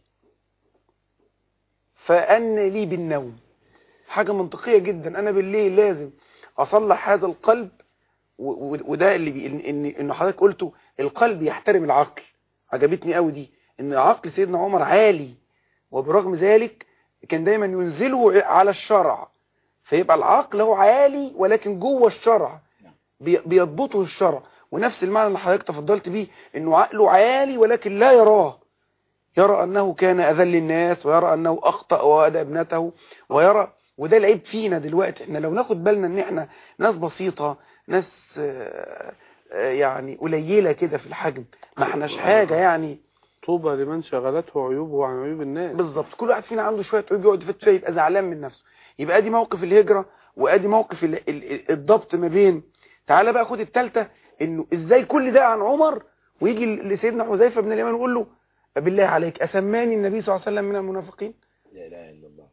فان لي بالنوم حاجة منطقية جدا انا بالليل لازم اصلح هذا القلب و- و- وده اللي بي... ان ان إن حضرتك قلته القلب يحترم العقل عجبتني قوي دي ان عقل سيدنا عمر عالي وبرغم ذلك كان دايما ينزله على الشرع فيبقى العقل هو عالي ولكن جوه الشرع بي- بيضبطه الشرع ونفس المعنى اللي حضرتك تفضلت بيه انه عقله عالي ولكن لا يراه يرى انه كان اذل الناس ويرى انه اخطا وادى ابنته ويرى وده العيب فينا دلوقتي احنا لو ناخد بالنا ان احنا ناس بسيطه ناس آه، آه، يعني قليله كده في الحجم ما احناش حاجه يعني طوبى لمن شغلته عيوبه عن عيوب الناس بالظبط كل واحد فينا عنده شويه عيوب يقعد يفتش فيها يبقى زعلان من نفسه يبقى ادي موقف الهجره وادي موقف ال- ال- الضبط ما بين تعالى بقى خد الثالثه انه ازاي كل ده عن عمر ويجي لسيدنا حذيفه بن اليمان ويقول له بالله عليك اسماني النبي صلى الله عليه وسلم من المنافقين لا اله الا الله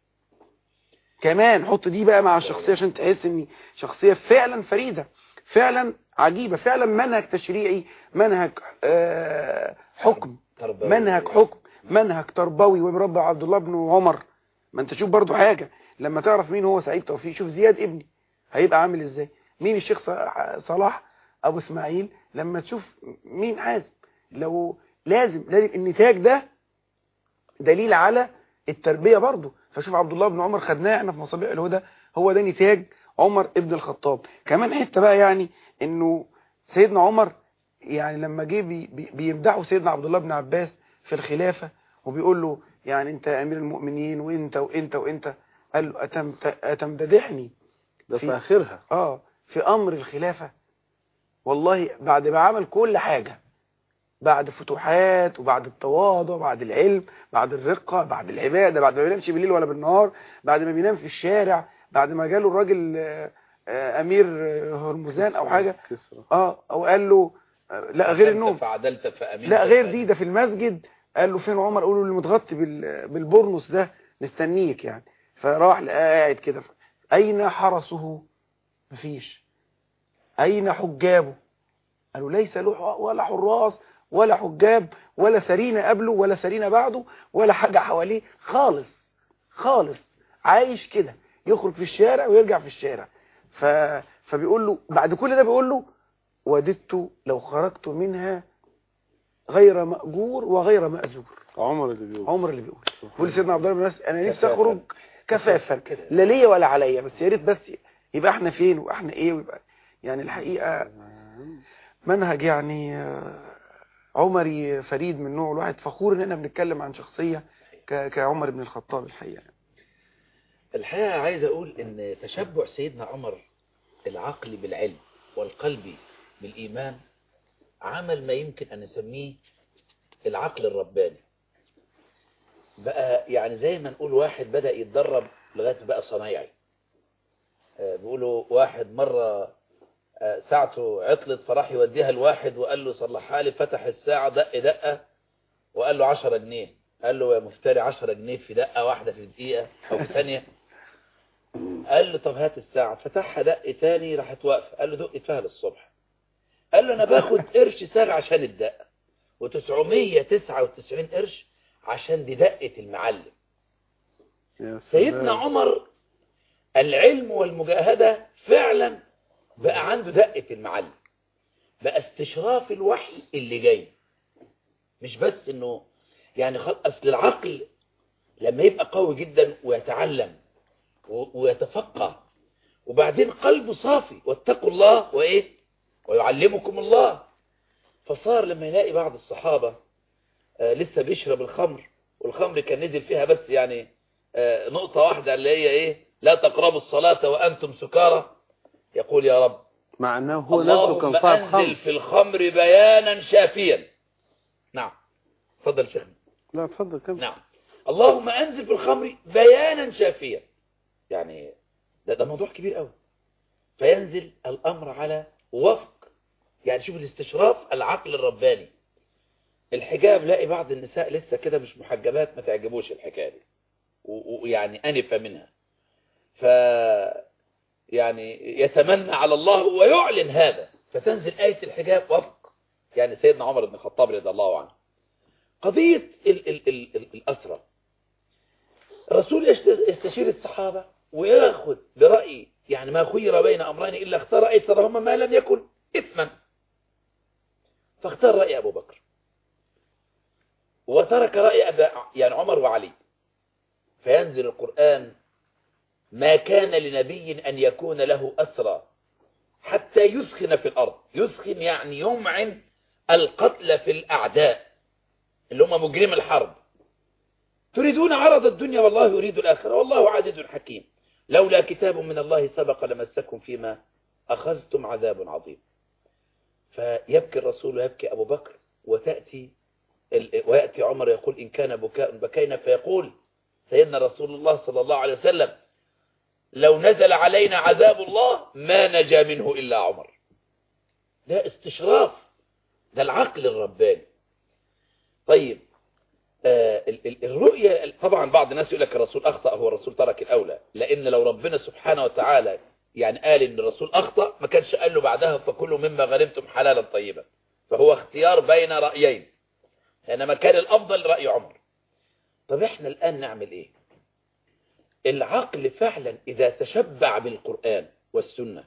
كمان حط دي بقى مع الشخصيه عشان تحس ان شخصيه فعلا فريده فعلا عجيبه فعلا منهج تشريعي منهج آه، حكم تربوي. منهج حكم منهج تربوي ومربى عبد الله بن عمر ما انت شوف برضو حاجة لما تعرف مين هو سعيد توفيق شوف زياد ابني هيبقى عامل ازاي مين الشيخ ص- صلاح ابو اسماعيل لما تشوف مين حازم لو لازم لازم النتاج ده دليل على التربية برضو فشوف عبد الله بن عمر خدناه احنا في مصابيح الهدى هو ده نتاج عمر ابن الخطاب كمان حتة بقى يعني انه سيدنا عمر يعني لما جه بي بي بيمدحوا سيدنا عبد الله بن عباس في الخلافة وبيقول له يعني انت امير المؤمنين وانت وانت وانت قال له أتمت اتمددحني ده في- في اخرها اه في امر الخلافة والله بعد ما عمل كل حاجة بعد فتوحات وبعد التواضع بعد العلم بعد الرقة بعد العبادة بعد ما بينامش بالليل ولا بالنهار بعد ما بينام في الشارع بعد ما جاله الراجل آه، آه، امير آه، هرمزان او حاجة كسرى اه او قال له آه، لا غير أحسنت النوم فعدلت فأمنت لا غير فأمنت. دي ده في المسجد قال له فين عمر قالوا له اللي متغطي بال- بالبرنس ده مستنيك يعني فراح لقاه قاعد كده اين حرسه مفيش اين حجابه قالوا ليس له ح- ولا حراس ولا حجاب ولا سرينة قبله ولا سرينة بعده ولا حاجة حواليه خالص خالص عايش كده يخرج في الشارع ويرجع في الشارع ف... فبيقول له بعد كل ده بيقول له وددت لو خرجت منها غير مأجور وغير مأزور عمر اللي بيقول عمر اللي بيقول بيقول سيدنا عبد الله بن مسعود انا نفسي كفافاً. اخرج كفافا لا ليا ولا عليا بس يا ريت بس يبقى احنا فين واحنا ايه ويبقى يعني الحقيقه منهج يعني آه، عمري فريد من نوعه الواحد فخور ان احنا بنتكلم عن شخصيه ك- كعمر بن الخطاب الحقيقه الحقيقة عايز أقول إن تشبع سيدنا عمر العقل بالعلم والقلب بالإيمان عمل ما يمكن أن نسميه العقل الرباني بقى يعني زي ما نقول واحد بدأ يتدرب لغاية ما بقى صنايعي آه، بيقولوا واحد مرة آه، ساعته عطلت فراح يوديها الواحد وقال له صلحها لي فتح الساعة دق دقة وقال له 10 جنيه قال له يا مفتري 10 جنيه في دقة واحدة في دقيقة أو في ثانية قال له طب هات الساعة فتحها دق تاني راحت واقفة قال له دق فيها للصبح قال له أنا باخد قرش ساغ عشان الدقة و999 قرش عشان دي دقة المعلم يا سيدنا سلام. عمر العلم والمجاهدة فعلا بقى عنده دقة المعلم بقى استشراف الوحي اللي جاي مش بس انه يعني خل... اصل العقل لما يبقى قوي جدا ويتعلم و... ويتفقه وبعدين قلبه صافي واتقوا الله وايه ويعلمكم الله فصار لما يلاقي بعض الصحابة آه لسه بيشرب الخمر والخمر كان نزل فيها بس يعني آه نقطة واحدة اللي هي ايه لا تقربوا الصلاة وأنتم سكارى يقول يا رب مع انه هو نفسه اللهم كان صاحب أنزل خمر في الخمر بيانا شافيا نعم اتفضل شيخنا لا اتفضل كمل نعم اللهم انزل في الخمر بيانا شافيا يعني ده ده موضوع كبير قوي فينزل الامر على وفق يعني شوف الاستشراف العقل الرباني الحجاب لاقي بعض النساء لسه كده مش محجبات ما تعجبوش الحكايه دي و- ويعني انف منها ف يعني يتمنى على الله ويعلن هذا فتنزل آية الحجاب وفق يعني سيدنا عمر بن الخطاب رضي الله عنه قضية ال ال ال ال الأسرة الرسول يشت- يستشير الصحابة وياخذ برأي يعني ما خير بين أمرين إلا اختار أيسرهما ما لم يكن إثما فاختار رأي أبو بكر وترك رأي أبا يعني عمر وعلي فينزل القرآن ما كان لنبي أن يكون له أسرى حتى يثخن في الأرض يثخن يعني يمعن القتل في الأعداء اللي هم مجرم الحرب تريدون عرض الدنيا والله يريد الآخرة والله عزيز حكيم لولا كتاب من الله سبق لمسكم فيما أخذتم عذاب عظيم فيبكي الرسول ويبكي أبو بكر وتأتي ال- ويأتي عمر يقول إن كان بكاء بكينا فيقول سيدنا رسول الله صلى الله عليه وسلم لو نزل علينا عذاب الله ما نجا منه إلا عمر ده استشراف ده العقل الرباني طيب آه ال- ال- الرؤية طبعا بعض الناس يقول لك الرسول أخطأ هو الرسول ترك الأولى لأن لو ربنا سبحانه وتعالى يعني قال إن الرسول أخطأ ما كانش قال له بعدها فكلوا مما غنمتم حلالا طيبا فهو اختيار بين رأيين إنما كان الأفضل رأي عمر طب إحنا الآن نعمل إيه العقل فعلا إذا تشبع بالقرآن والسنة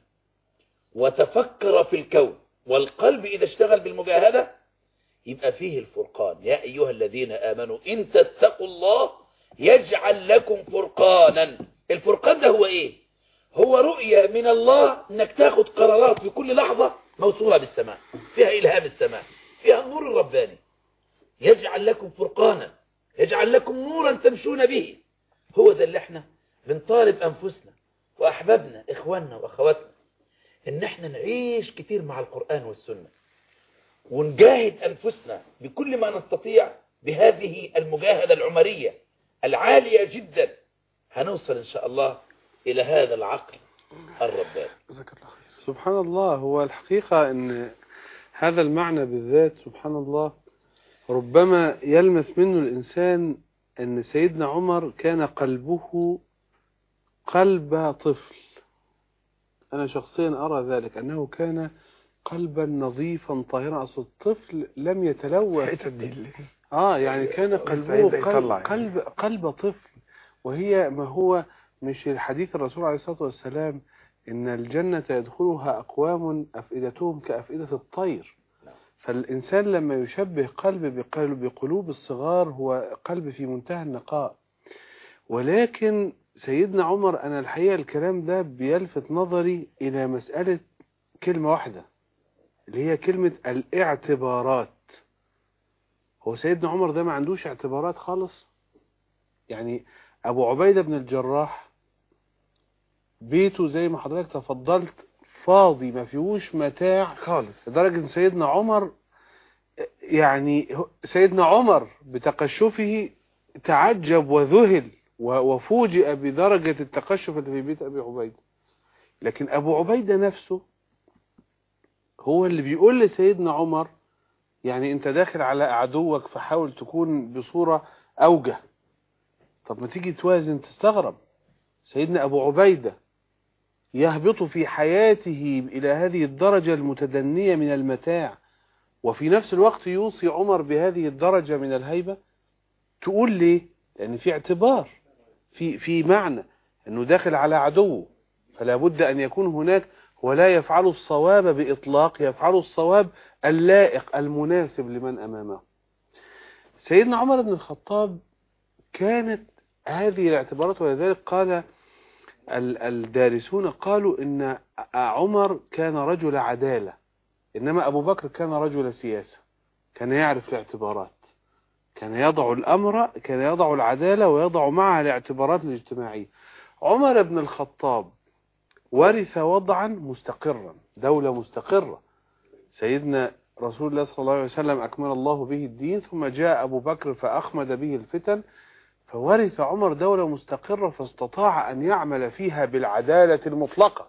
وتفكر في الكون والقلب إذا اشتغل بالمجاهدة يبقى فيه الفرقان يا أيها الذين آمنوا إن تتقوا الله يجعل لكم فرقانا الفرقان ده هو إيه هو رؤية من الله انك تاخد قرارات في كل لحظة موصولة بالسماء فيها إلهام السماء فيها النور الرباني يجعل لكم فرقانا يجعل لكم نورا تمشون به هو ده اللي احنا بنطالب أنفسنا وأحبابنا إخواننا وأخواتنا إن احنا نعيش كتير مع القرآن والسنة ونجاهد أنفسنا بكل ما نستطيع بهذه المجاهدة العمرية العالية جدا هنوصل إن شاء الله إلى هذا العقل الرباني جزاك الله خير سبحان الله هو الحقيقة أن هذا المعنى بالذات سبحان الله ربما يلمس منه الإنسان أن سيدنا عمر كان قلبه قلب طفل أنا شخصيا أرى ذلك أنه كان قلبا نظيفا طاهرا أصل الطفل لم يتلوث حتت دي اللي اه يعني كان قلبه يستعد قلب, يطلع يعني. قلب قلب طفل وهي ما هو مش الحديث الرسول عليه الصلاة والسلام إن الجنة يدخلها أقوام أفئدتهم كأفئدة الطير فالإنسان لما يشبه قلب بقلب بقلوب الصغار هو قلب في منتهى النقاء ولكن سيدنا عمر أنا الحقيقة الكلام ده بيلفت نظري إلى مسألة كلمة واحدة اللي هي كلمة الاعتبارات هو سيدنا عمر ده ما عندوش اعتبارات خالص يعني أبو عبيدة بن الجراح بيته زي ما حضرتك تفضلت فاضي ما فيهوش متاع خالص لدرجة ان سيدنا عمر يعني هو- سيدنا عمر بتقشفه تعجب وذهل و- وفوجئ بدرجة التقشف اللي في بيت أبي عبيدة لكن أبو عبيدة نفسه هو اللي بيقول لسيدنا عمر يعني أنت داخل على عدوك فحاول تكون بصورة أوجه طب ما تيجي توازن تستغرب سيدنا أبو عبيدة يهبط في حياته إلى هذه الدرجة المتدنية من المتاع وفي نفس الوقت يوصي عمر بهذه الدرجة من الهيبة تقول ليه لأن في اعتبار في في معنى أنه داخل على عدوه فلا بد أن يكون هناك ولا يفعل الصواب بإطلاق يفعل الصواب اللائق المناسب لمن أمامه سيدنا عمر بن الخطاب كانت هذه الاعتبارات ولذلك قال ال- الدارسون قالوا إن عمر كان رجل عدالة إنما أبو بكر كان رجل سياسة كان يعرف الاعتبارات كان يضع الأمر كان يضع العدالة ويضع معها الاعتبارات الاجتماعية عمر بن الخطاب ورث وضعا مستقرا دولة مستقرة سيدنا رسول الله صلى الله عليه وسلم أكمل الله به الدين ثم جاء أبو بكر فأخمد به الفتن فورث عمر دولة مستقرة فاستطاع أن يعمل فيها بالعدالة المطلقة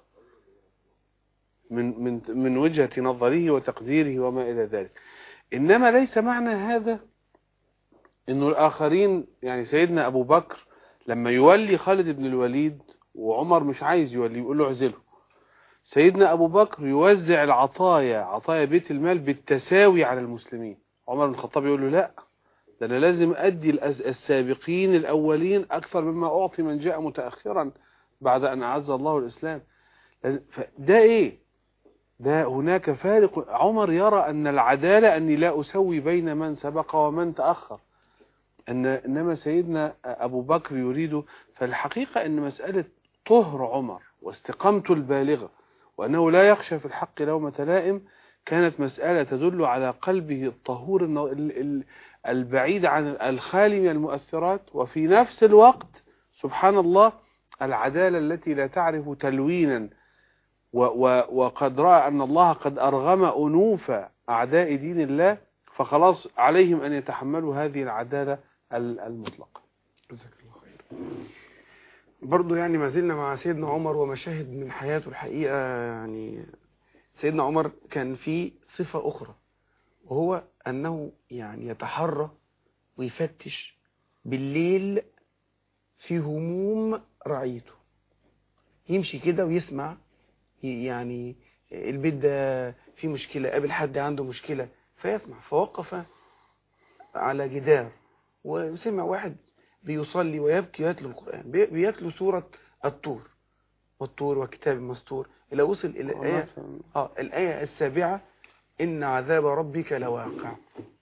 من من من وجهة نظره وتقديره وما إلى ذلك إنما ليس معنى هذا إنه الآخرين يعني سيدنا أبو بكر لما يولي خالد بن الوليد وعمر مش عايز يولي يقول له اعزله سيدنا أبو بكر يوزع العطايا عطايا بيت المال بالتساوي على المسلمين عمر بن الخطاب يقول له لا ده أنا لازم أدي الأز- السابقين الأولين أكثر مما أعطي من جاء متأخرا بعد أن أعز الله الإسلام لازم- فده إيه ده هناك فارق عمر يرى أن العدالة أني لا أسوي بين من سبق ومن تأخر أن إنما سيدنا أبو بكر يريد فالحقيقة أن مسألة طهر عمر واستقامته البالغة وأنه لا يخشى في الحق لومة لائم كانت مسألة تدل على قلبه الطهور النو- ال- ال- البعيد عن الخالي من المؤثرات وفي نفس الوقت سبحان الله العدالة التي لا تعرف تلوينا و و وقد رأى أن الله قد أرغم أنوف أعداء دين الله فخلاص عليهم أن يتحملوا هذه العدالة ال- المطلقة جزاك الله خير برضه يعني ما زلنا مع سيدنا عمر ومشاهد من حياته الحقيقة يعني سيدنا عمر كان في صفة أخرى وهو أنه يعني يتحرى ويفتش بالليل في هموم رعيته يمشي كده ويسمع ي- يعني البيت ده فيه مشكلة قابل حد عنده مشكلة فيسمع فوقف على جدار وسمع واحد بيصلي ويبكي ويتلو القرآن بي- بيتلو سورة الطور والطور وكتاب مسطور إلى وصل إلى الآية آه الآية السابعة إن عذاب ربك لواقع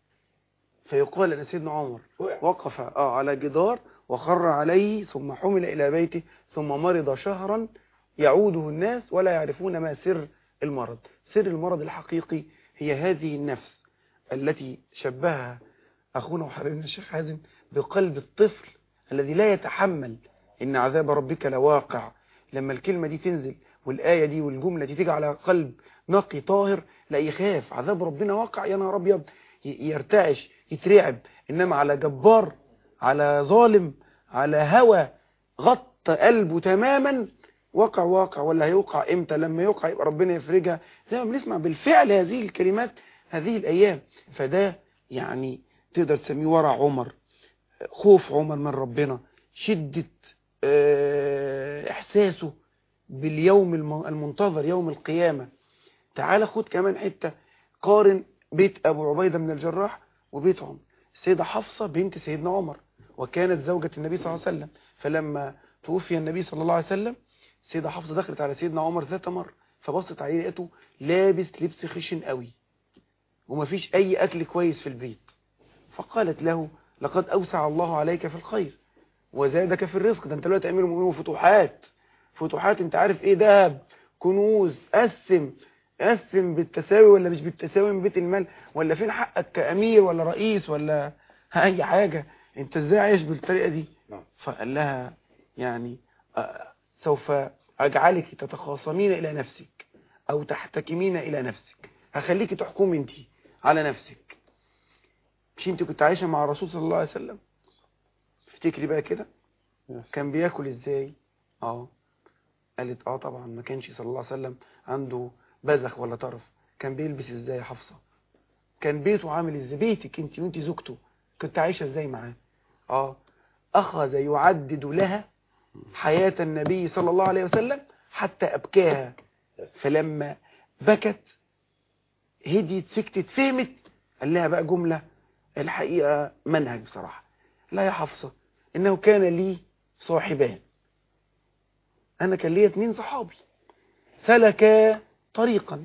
فيقال أن سيدنا عمر وقف آه على جدار وخر عليه ثم حمل إلى بيته ثم مرض شهرا يعوده الناس ولا يعرفون ما سر المرض سر المرض الحقيقي هي هذه النفس التي شبهها أخونا وحبيبنا الشيخ حازم بقلب الطفل الذي لا يتحمل إن عذاب ربك لواقع لما الكلمة دي تنزل والآية دي والجملة دي تيجي على قلب نقي طاهر لا يخاف عذاب ربنا واقع يا نهار أبيض ي- يرتعش يترعب إنما على جبار على ظالم على هوى غطى قلبه تماما وقع واقع ولا هيوقع امتى لما يوقع يبقى ربنا يفرجها زي ما بنسمع بالفعل هذه الكلمات هذه الأيام فده يعني تقدر تسميه ورع عمر خوف عمر من ربنا شدة آه، إحساسه باليوم الم- المنتظر يوم القيامة تعال خد كمان حتة قارن بيت أبو عبيدة من الجراح وبيت عمر السيدة حفصة بنت سيدنا عمر وكانت زوجة النبي صلى الله عليه وسلم فلما توفي النبي صلى الله عليه وسلم السيدة حفصة دخلت على سيدنا عمر ذات مرة فبصت عليه لقيته لابس لبس خشن قوي ومفيش أي أكل كويس في البيت فقالت له لقد أوسع الله عليك في الخير وزادك في الرزق ده انت دلوقتي تعمل مؤمنين فتوحات فتوحات انت عارف ايه دهب كنوز قسم قسم بالتساوي ولا مش بالتساوي من بيت المال ولا فين حقك كأمير ولا رئيس ولا اي حاجة انت ازاي عايش بالطريقة دي نعم. فقال لها يعني آه، سوف اجعلك تتخاصمين الى نفسك او تحتكمين الى نفسك هخليكي تحكمي انت على نفسك مش انت كنت عايشة مع الرسول صلى الله عليه وسلم افتكري بقى كده كان بياكل ازاي اه قالت اه طبعا ما كانش صلى الله عليه وسلم عنده بذخ ولا طرف كان بيلبس ازاي يا حفصة كان بيته عامل ازاي بيتك انت وانت زوجته كنت عايشة ازاي معاه اه اخذ يعدد لها حياة النبي صلى الله عليه وسلم حتى ابكاها فلما بكت هديت سكتت فهمت قال لها بقى جملة الحقيقة منهج بصراحة لا يا حفصة إنه كان لي صاحبان أنا كان لي اتنين صحابي سلكا طريقا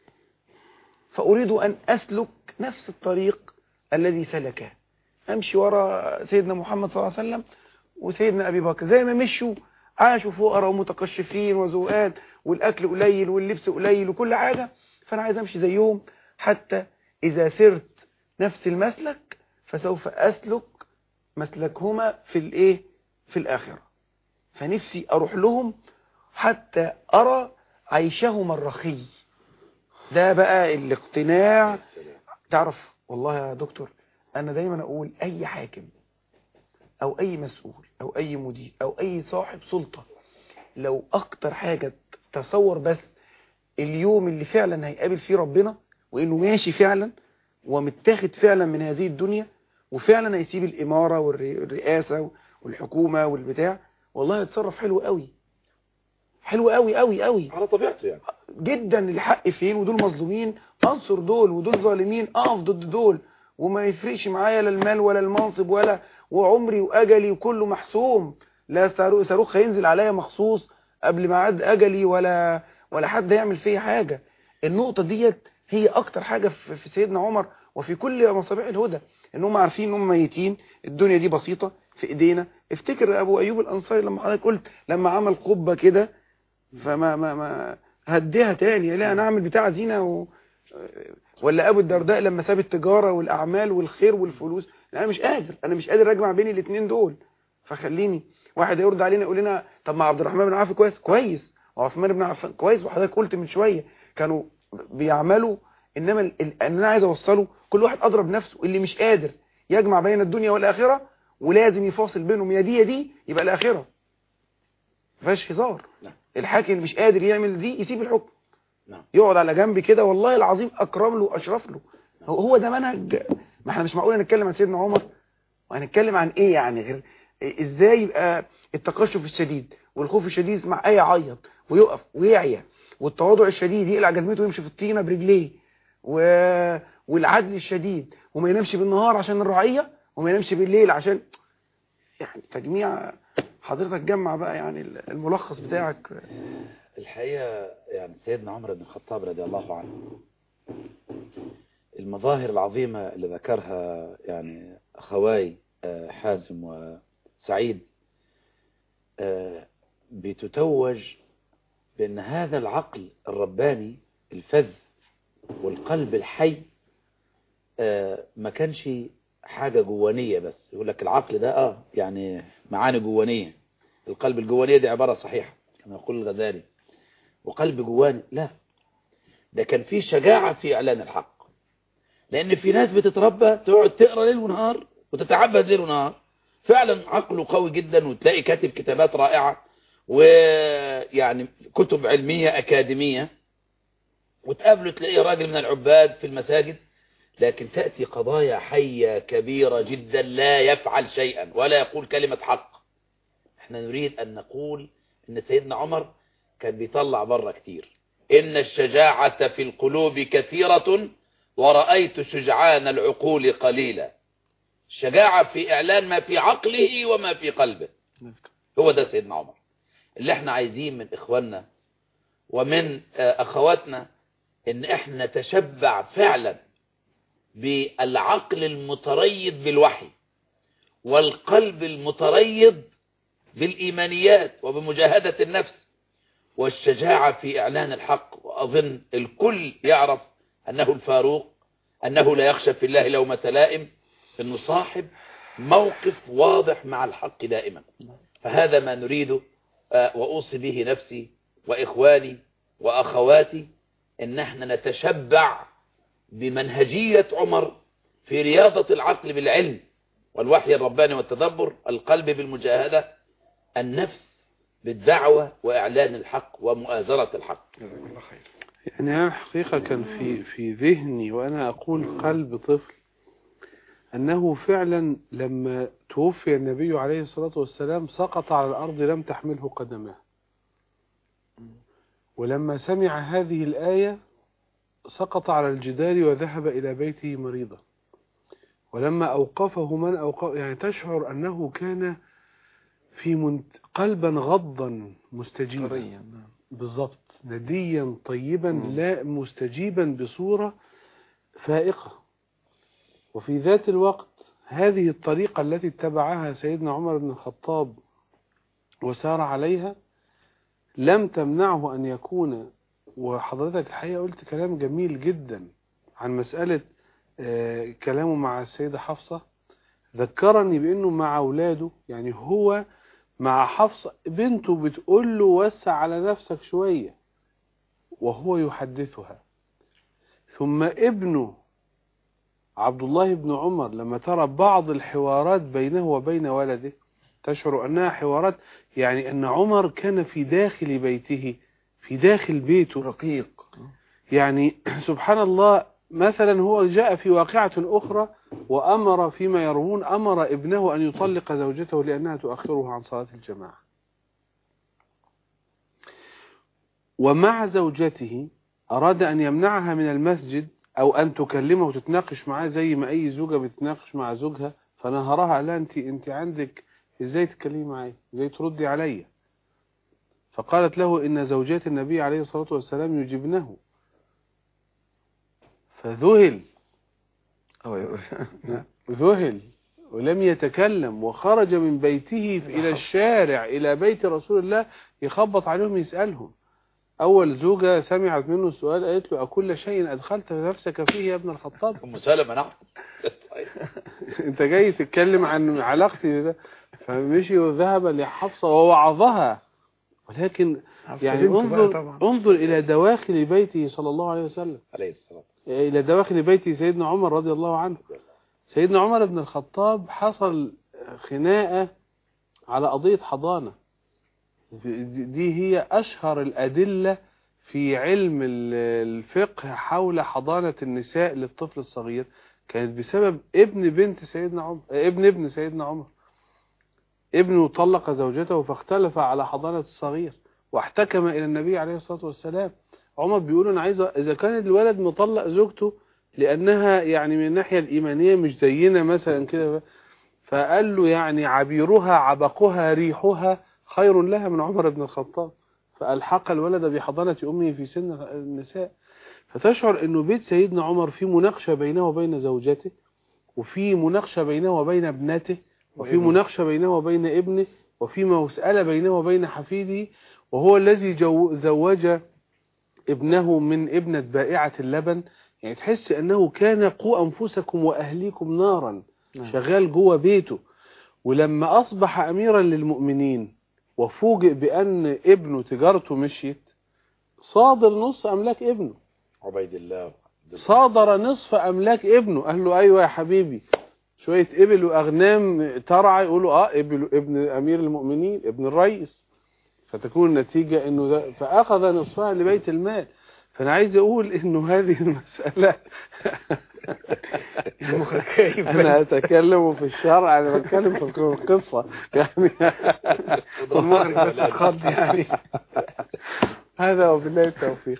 فأريد أن أسلك نفس الطريق الذي سلكه أمشي ورا سيدنا محمد صلى الله عليه وسلم وسيدنا أبي بكر زي ما مشوا عاشوا فقراء ومتقشفين وزوقات والأكل قليل واللبس قليل وكل حاجة فأنا عايز أمشي زيهم حتى إذا سرت نفس المسلك فسوف أسلك مسلكهما في الإيه في الآخرة فنفسي أروح لهم حتى أرى عيشهما الرخي ده بقى الاقتناع تعرف والله يا دكتور انا دايما اقول اي حاكم او اي مسؤول او اي مدير او اي صاحب سلطة لو اكتر حاجة تصور بس اليوم اللي فعلا هيقابل فيه ربنا وانه ماشي فعلا ومتاخد فعلا من هذه الدنيا وفعلا هيسيب الامارة والرئاسة والحكومة والبتاع والله هيتصرف حلو قوي حلو قوي قوي قوي على طبيعته يعني جدا الحق فين ودول مظلومين انصر دول ودول ظالمين اقف ضد دول وما يفرقش معايا لا المال ولا المنصب ولا وعمري واجلي وكله محسوم لا صاروخ صاروخ هينزل عليا مخصوص قبل ما عد اجلي ولا ولا حد يعمل فيا حاجه النقطه ديت هي اكتر حاجه في في سيدنا عمر وفي كل مصابيح الهدى ان هم عارفين ان هم ميتين الدنيا دي بسيطه في ايدينا افتكر ابو ايوب الانصاري لما حضرتك قلت لما عمل قبه كده فما ما ما هديها تاني لا انا اعمل بتاع زينه و... ولا ابو الدرداء لما ساب التجاره والاعمال والخير والفلوس لا انا مش قادر انا مش قادر اجمع بين الاثنين دول فخليني واحد يرد علينا يقول لنا طب ما عبد الرحمن بن عوف كويس كويس وعثمان بن عفان كويس وحضرتك قلت من شويه كانوا بيعملوا انما ال- ال- اللي انا عايز اوصله كل واحد اضرب نفسه اللي مش قادر يجمع بين الدنيا والاخره ولازم يفاصل بينهم يا دي يا دي يبقى الاخره مفيهاش هزار نعم. الحاكم اللي مش قادر يعمل دي يسيب الحكم نعم. يقعد على جنب كده والله العظيم اكرم له واشرف له هو هو ده منهج ما احنا مش معقول نتكلم عن سيدنا عمر وهنتكلم عن ايه يعني غير ازاي يبقى التقشف الشديد والخوف الشديد يسمع ايه يعيط ويقف ويعيا والتواضع الشديد يقلع جزمته ويمشي في الطينه برجليه و... والعدل الشديد وما ينامش بالنهار عشان الرعيه وما ينامش بالليل عشان يعني تجميع حضرتك جمع بقى يعني الملخص بتاعك الحقيقة يعني سيدنا عمر بن الخطاب رضي الله عنه المظاهر العظيمة اللي ذكرها يعني أخواي آه، حازم وسعيد آه، بتتوج بأن هذا العقل الرباني الفذ والقلب الحي آه، ما كانش حاجة جوانية بس يقول لك العقل ده اه يعني معاني جوانية القلب الجوانية دي عبارة صحيحة كما يقول الغزالي وقلب جواني لا ده كان فيه شجاعة في إعلان الحق لأن في ناس بتتربى تقعد تقرأ ليل ونهار وتتعبد ليل ونهار فعلا عقله قوي جدا وتلاقي كاتب كتابات رائعة ويعني كتب علمية أكاديمية وتقابله تلاقيه راجل من العباد في المساجد لكن تأتي قضايا حية كبيرة جدا لا يفعل شيئا ولا يقول كلمة حق احنا نريد أن نقول ان سيدنا عمر كان بيطلع بره كتير ان الشجاعة في القلوب كثيرة ورأيت شجعان العقول قليلا الشجاعة في اعلان ما في عقله وما في قلبه هو ده سيدنا عمر اللي احنا عايزين من اخواننا ومن آه، اخواتنا ان احنا نتشبع فعلا بالعقل المتريض بالوحي والقلب المتريض بالإيمانيات وبمجاهدة النفس والشجاعة في إعلان الحق وأظن الكل يعرف أنه الفاروق أنه لا يخشى في الله لومة لائم أنه صاحب موقف واضح مع الحق دائما فهذا ما نريده آه، وأوصي به نفسي وإخواني وأخواتي أن احنا نتشبع بمنهجية عمر في رياضة العقل بالعلم والوحي الرباني والتدبر القلب بالمجاهدة النفس بالدعوة وإعلان الحق ومؤازرة الحق يعني أنا حقيقة كان في في ذهني وأنا أقول قلب طفل أنه فعلا لما توفي النبي عليه الصلاة والسلام سقط على الأرض لم تحمله قدماه ولما سمع هذه الآية سقط على الجدار وذهب إلى بيته مريضا ولما أوقفه من أوقف يعني تشعر أنه كان في منت... قلبا غضا مستجيبا طريا نعم. بالضبط نديا طيبا مم. لا مستجيبا بصورة فائقة وفي ذات الوقت هذه الطريقة التي اتبعها سيدنا عمر بن الخطاب وسار عليها لم تمنعه أن يكون وحضرتك الحقيقة قلت كلام جميل جدا عن مسألة آه، كلامه مع السيدة حفصة ذكرني بأنه مع أولاده يعني هو مع حفصة بنته بتقول له وسع على نفسك شوية وهو يحدثها ثم ابنه عبد الله بن عمر لما ترى بعض الحوارات بينه وبين ولده تشعر أنها حوارات يعني أن عمر كان في داخل بيته في داخل بيته رقيق يعني سبحان الله مثلا هو جاء في واقعة أخرى وأمر فيما يروون أمر ابنه أن يطلق زوجته لأنها تؤخره عن صلاة الجماعة ومع زوجته أراد أن يمنعها من المسجد أو أن تكلمه وتتناقش معاه زي ما أي زوجة بتناقش مع زوجها فنهرها لا أنت أنت عندك إزاي تتكلمي معي إزاي تردي عليا فقالت له إن زوجات النبي عليه الصلاة والسلام يجبنه فذهل ذهل ولم يتكلم وخرج من بيته إلى الشارع إلى بيت رسول الله يخبط عليهم يسألهم أول زوجة سمعت منه السؤال قالت له أكل شيء أدخلت نفسك فيه يا ابن الخطاب ام سلمة نعم طيب. أنت جاي تتكلم عن علاقتي بده فمشي وذهب لحفصة ووعظها ولكن يعني بنته بقى انظر طبعا انظر إلى دواخل بيته صلى الله عليه وسلم عليه الصلاة إلى دواخل بيت سيدنا عمر رضي الله عنه سيدنا عمر بن الخطاب حصل خناقة على قضية حضانة دي هي أشهر الأدلة في علم ال- الفقه حول حضانة النساء للطفل الصغير كانت بسبب ابن بنت سيدنا عمر ابن ابن سيدنا عمر ابنه طلق زوجته فاختلف على حضانة الصغير واحتكم إلى النبي عليه الصلاة والسلام عمر بيقول أنا عايز إذا كان الولد مطلق زوجته لأنها يعني من الناحية الإيمانية مش زينا مثلا كده فقال له يعني عبيرها عبقها ريحها خير لها من عمر بن الخطاب فألحق الولد بحضانة أمه في سن النساء فتشعر أنه بيت سيدنا عمر في مناقشة بينه وبين زوجته وفي مناقشة بينه وبين ابنته وفي وابنه. مناقشة بينه وبين ابنه وفي مسألة بينه وبين حفيده وهو الذي جو زوج ابنه من ابنة بائعة اللبن يعني تحس أنه كان قوا أنفسكم وأهليكم نارا نعم. شغال جوه بيته ولما أصبح أميرا للمؤمنين وفوجئ بأن ابنه تجارته مشيت صادر نص أملاك ابنه عبيد الله صادر نصف أملاك ابنه قال له أيوة يا حبيبي شوية إبل وأغنام ترعى يقولوا آه إبل ابن أمير المؤمنين ابن الرئيس فتكون النتيجة إنه ده فأخذ نصفها لبيت المال فأنا عايز أقول إنه هذه المسألة مخك جايب أنا أتكلم في الشرع أنا بتكلم في القصة يعني المخرج بس اتخض يعني هذا وبالله التوفيق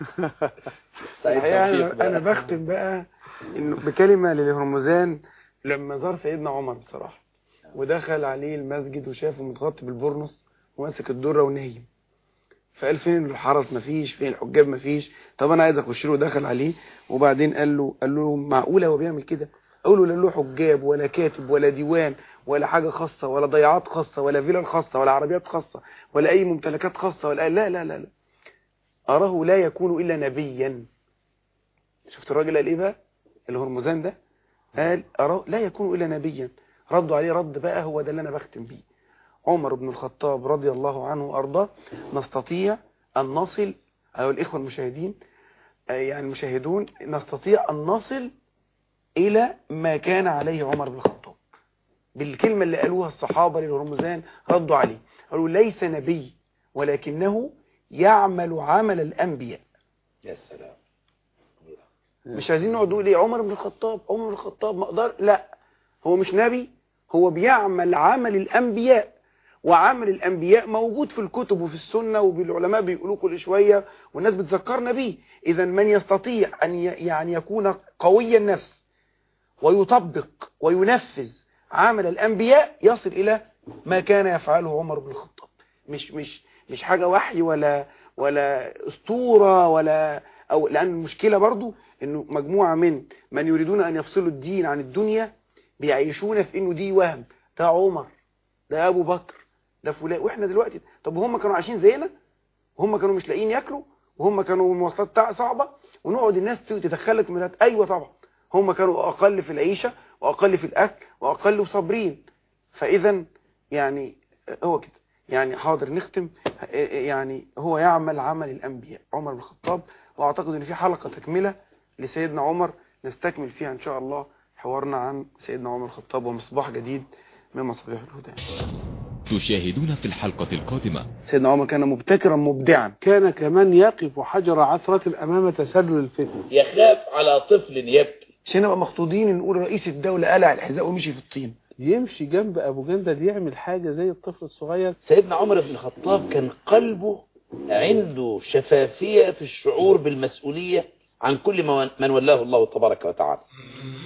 سعيد الحقيقة توفيق أنا, بقى. أنا بختم بقى إنه بكلمة لهرمزان لما زار سيدنا عمر بصراحة ودخل عليه المسجد وشافه متغطي بالبرنس وماسك الدرة ونايم فقال فين الحرس مفيش فين الحجاب مفيش طب انا عايز اخش له دخل عليه وبعدين قال له قال له معقوله هو بيعمل كده قالوا له لا له حجاب ولا كاتب ولا ديوان ولا حاجه خاصه ولا ضيعات خاصه ولا فيلل خاصه ولا عربيات خاصه ولا اي ممتلكات خاصه ولا لا لا لا لا اراه لا يكون الا نبيا شفت الراجل قال ايه بقى الهرمزان ده قال اراه لا يكون الا نبيا ردوا عليه رد بقى هو ده اللي انا بختم بيه عمر بن الخطاب رضي الله عنه وارضاه نستطيع ان نصل ايها الاخوه المشاهدين آه، يعني المشاهدون نستطيع ان نصل الى ما كان عليه عمر بن الخطاب بالكلمه اللي قالوها الصحابه للهرمزان ردوا عليه قالوا ليس نبي ولكنه يعمل عمل الانبياء يا سلام مش عايزين نقعد نقول ايه عمر بن الخطاب عمر بن الخطاب ما اقدر لا هو مش نبي هو بيعمل عمل الانبياء وعمل الانبياء موجود في الكتب وفي السنه وبالعلماء بيقولوا كل شويه والناس بتذكرنا بيه اذا من يستطيع ان ي- يعني يكون قوي النفس ويطبق وينفذ عمل الانبياء يصل الى ما كان يفعله عمر بن الخطاب مش مش مش حاجه وحي ولا ولا اسطوره ولا او لان المشكله برضو انه مجموعه من من يريدون ان يفصلوا الدين عن الدنيا بيعيشون في انه دي وهم ده عمر ده ابو بكر ده فلان واحنا دلوقتي طب وهم كانوا عايشين زينا وهم كانوا مش لاقيين ياكلوا وهم كانوا المواصلات بتاع صعبه ونقعد الناس تدخلك من ايوه طبعا هم كانوا اقل في العيشه واقل في الاكل واقل صابرين فاذا يعني هو كده يعني حاضر نختم يعني هو يعمل عمل الانبياء عمر بن الخطاب واعتقد ان في حلقه تكمله لسيدنا عمر نستكمل فيها إن شاء الله حوارنا عن سيدنا عمر الخطاب ومصباح جديد من مصابيح الهدى تشاهدون في الحلقة القادمة سيدنا عمر كان مبتكرا مبدعا كان كمان يقف حجر عثرة أمام تسلل الفتنة يخاف على طفل يبكي عشان نبقى مخطوطين نقول رئيس الدولة قلع الحذاء ومشي في الطين يمشي جنب أبو جندل يعمل حاجة زي الطفل الصغير سيدنا عمر بن الخطاب كان قلبه عنده شفافية في الشعور بالمسؤولية عن كل ما- من ولاه الله تبارك وتعالى